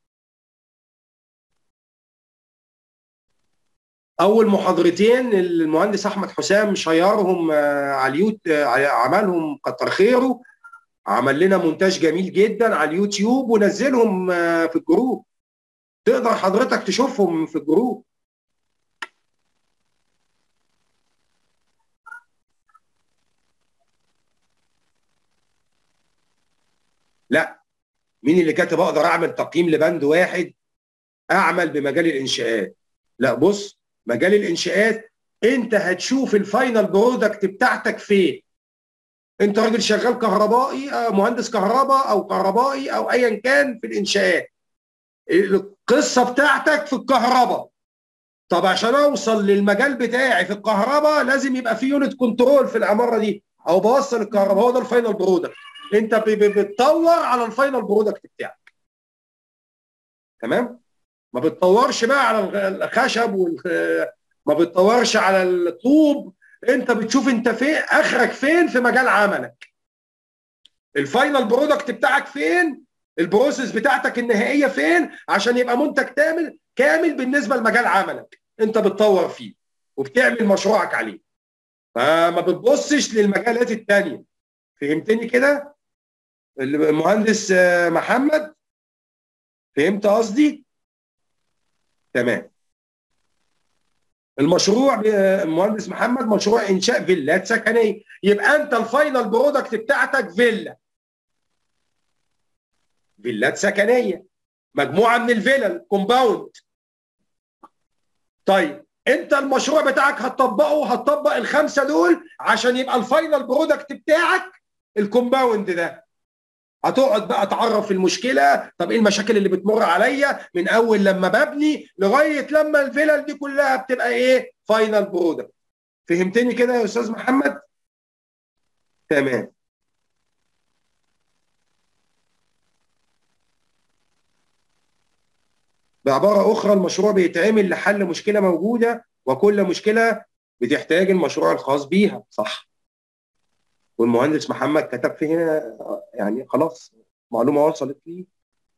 اول محاضرتين المهندس احمد حسام شيرهم آه، على اليوت آه، عملهم كتر خيره عمل لنا مونتاج جميل جدا على اليوتيوب ونزلهم آه، في الجروب تقدر حضرتك تشوفهم في الجروب لا مين اللي كاتب اقدر اعمل تقييم لبند واحد اعمل بمجال الانشاءات لا بص مجال الانشاءات انت هتشوف الفاينل برودكت بتاعتك فين انت راجل شغال كهربائي آه، مهندس كهرباء او كهربائي او ايا كان في الانشاءات القصه بتاعتك في الكهرباء طب عشان اوصل للمجال بتاعي في الكهرباء لازم يبقى في يونت كنترول في العماره دي او بوصل الكهرباء هو ده الفاينل برودكت انت ب- ب- بتطور على الفاينل برودكت بتاعك تمام ما بتطورش بقى على الغ- الخشب والخ... ما بتطورش على الطوب انت بتشوف انت فين اخرك فين في مجال عملك الفاينل برودكت بتاعك فين البروسيس بتاعتك النهائيه فين عشان يبقى منتج كامل كامل بالنسبه لمجال عملك انت بتطور فيه وبتعمل مشروعك عليه فما بتبصش للمجالات التانية فهمتني كده المهندس آه، محمد فهمت قصدي تمام المشروع ب- المهندس محمد مشروع انشاء فيلات سكنيه يبقى انت الفاينل برودكت بتاعتك فيلا فيلات سكنيه مجموعه من الفيلل كومباوند طيب انت المشروع بتاعك هتطبقه هتطبق الخمسه دول عشان يبقى الفاينل برودكت بتاعك الكومباوند ده هتقعد بقى تعرف المشكله طب ايه المشاكل اللي بتمر عليا من اول لما ببني لغايه لما الفيلل دي كلها بتبقى ايه فاينل برودكت فهمتني كده يا استاذ محمد تمام بعبارة أخرى المشروع بيتعمل لحل مشكلة موجودة وكل مشكلة بتحتاج المشروع الخاص بيها صح والمهندس محمد كتب في هنا يعني خلاص معلومة وصلت لي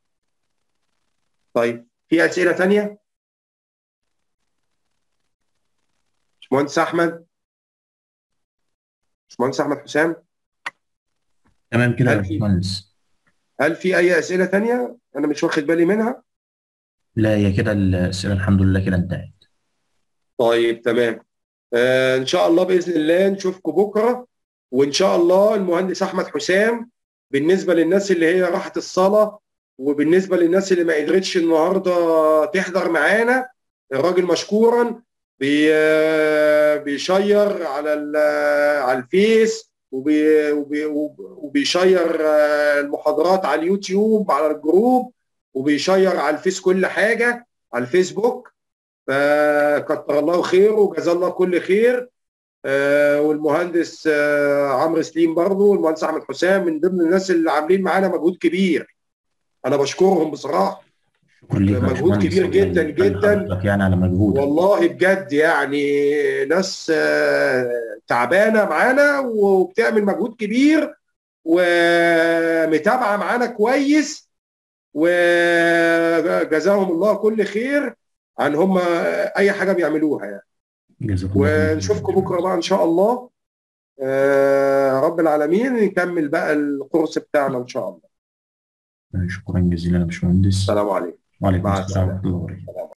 طيب في أسئلة تانية؟ باشمهندس أحمد باشمهندس أحمد حسام تمام كده يا هل في باشمهندس هل في أي أسئلة تانية؟ أنا مش واخد بالي منها؟ لا هي كده الأسئلة الحمد لله كده انتهت طيب تمام آه ان شاء الله باذن الله نشوفكم بكره وان شاء الله المهندس احمد حسام بالنسبه للناس اللي هي راحت الصلاه وبالنسبه للناس اللي ما قدرتش النهارده تحضر معانا الراجل مشكورا بي آه، بيشير على ال- على الفيس وبي وبي وبيشير آه، المحاضرات على اليوتيوب على الجروب وبيشير على الفيس كل حاجه على الفيسبوك فكتر الله خيره وجزاه الله كل خير آه، والمهندس آه، عمرو سليم برضه والمهندس احمد حسام من ضمن الناس اللي عاملين معانا مجهود كبير انا بشكرهم بصراحه شكرا ليك يا مجهود باشمهندس كبير الله جدا يخلي جدا حضرتك يعني على مجهودك والله بجد يعني ناس آه، تعبانه معانا وبتعمل مجهود كبير ومتابعه معانا كويس وجزاهم الله كل خير عن هم اي حاجه بيعملوها يعني جزاكم الله خير. ونشوفكم بكره بقى ان شاء الله آه، رب العالمين نكمل بقى الكورس بتاعنا ان شاء الله شكرا جزيلا يا باشمهندس السلام عليكم وعليكم مع السلام السلامة. ورحمة الله وبركاته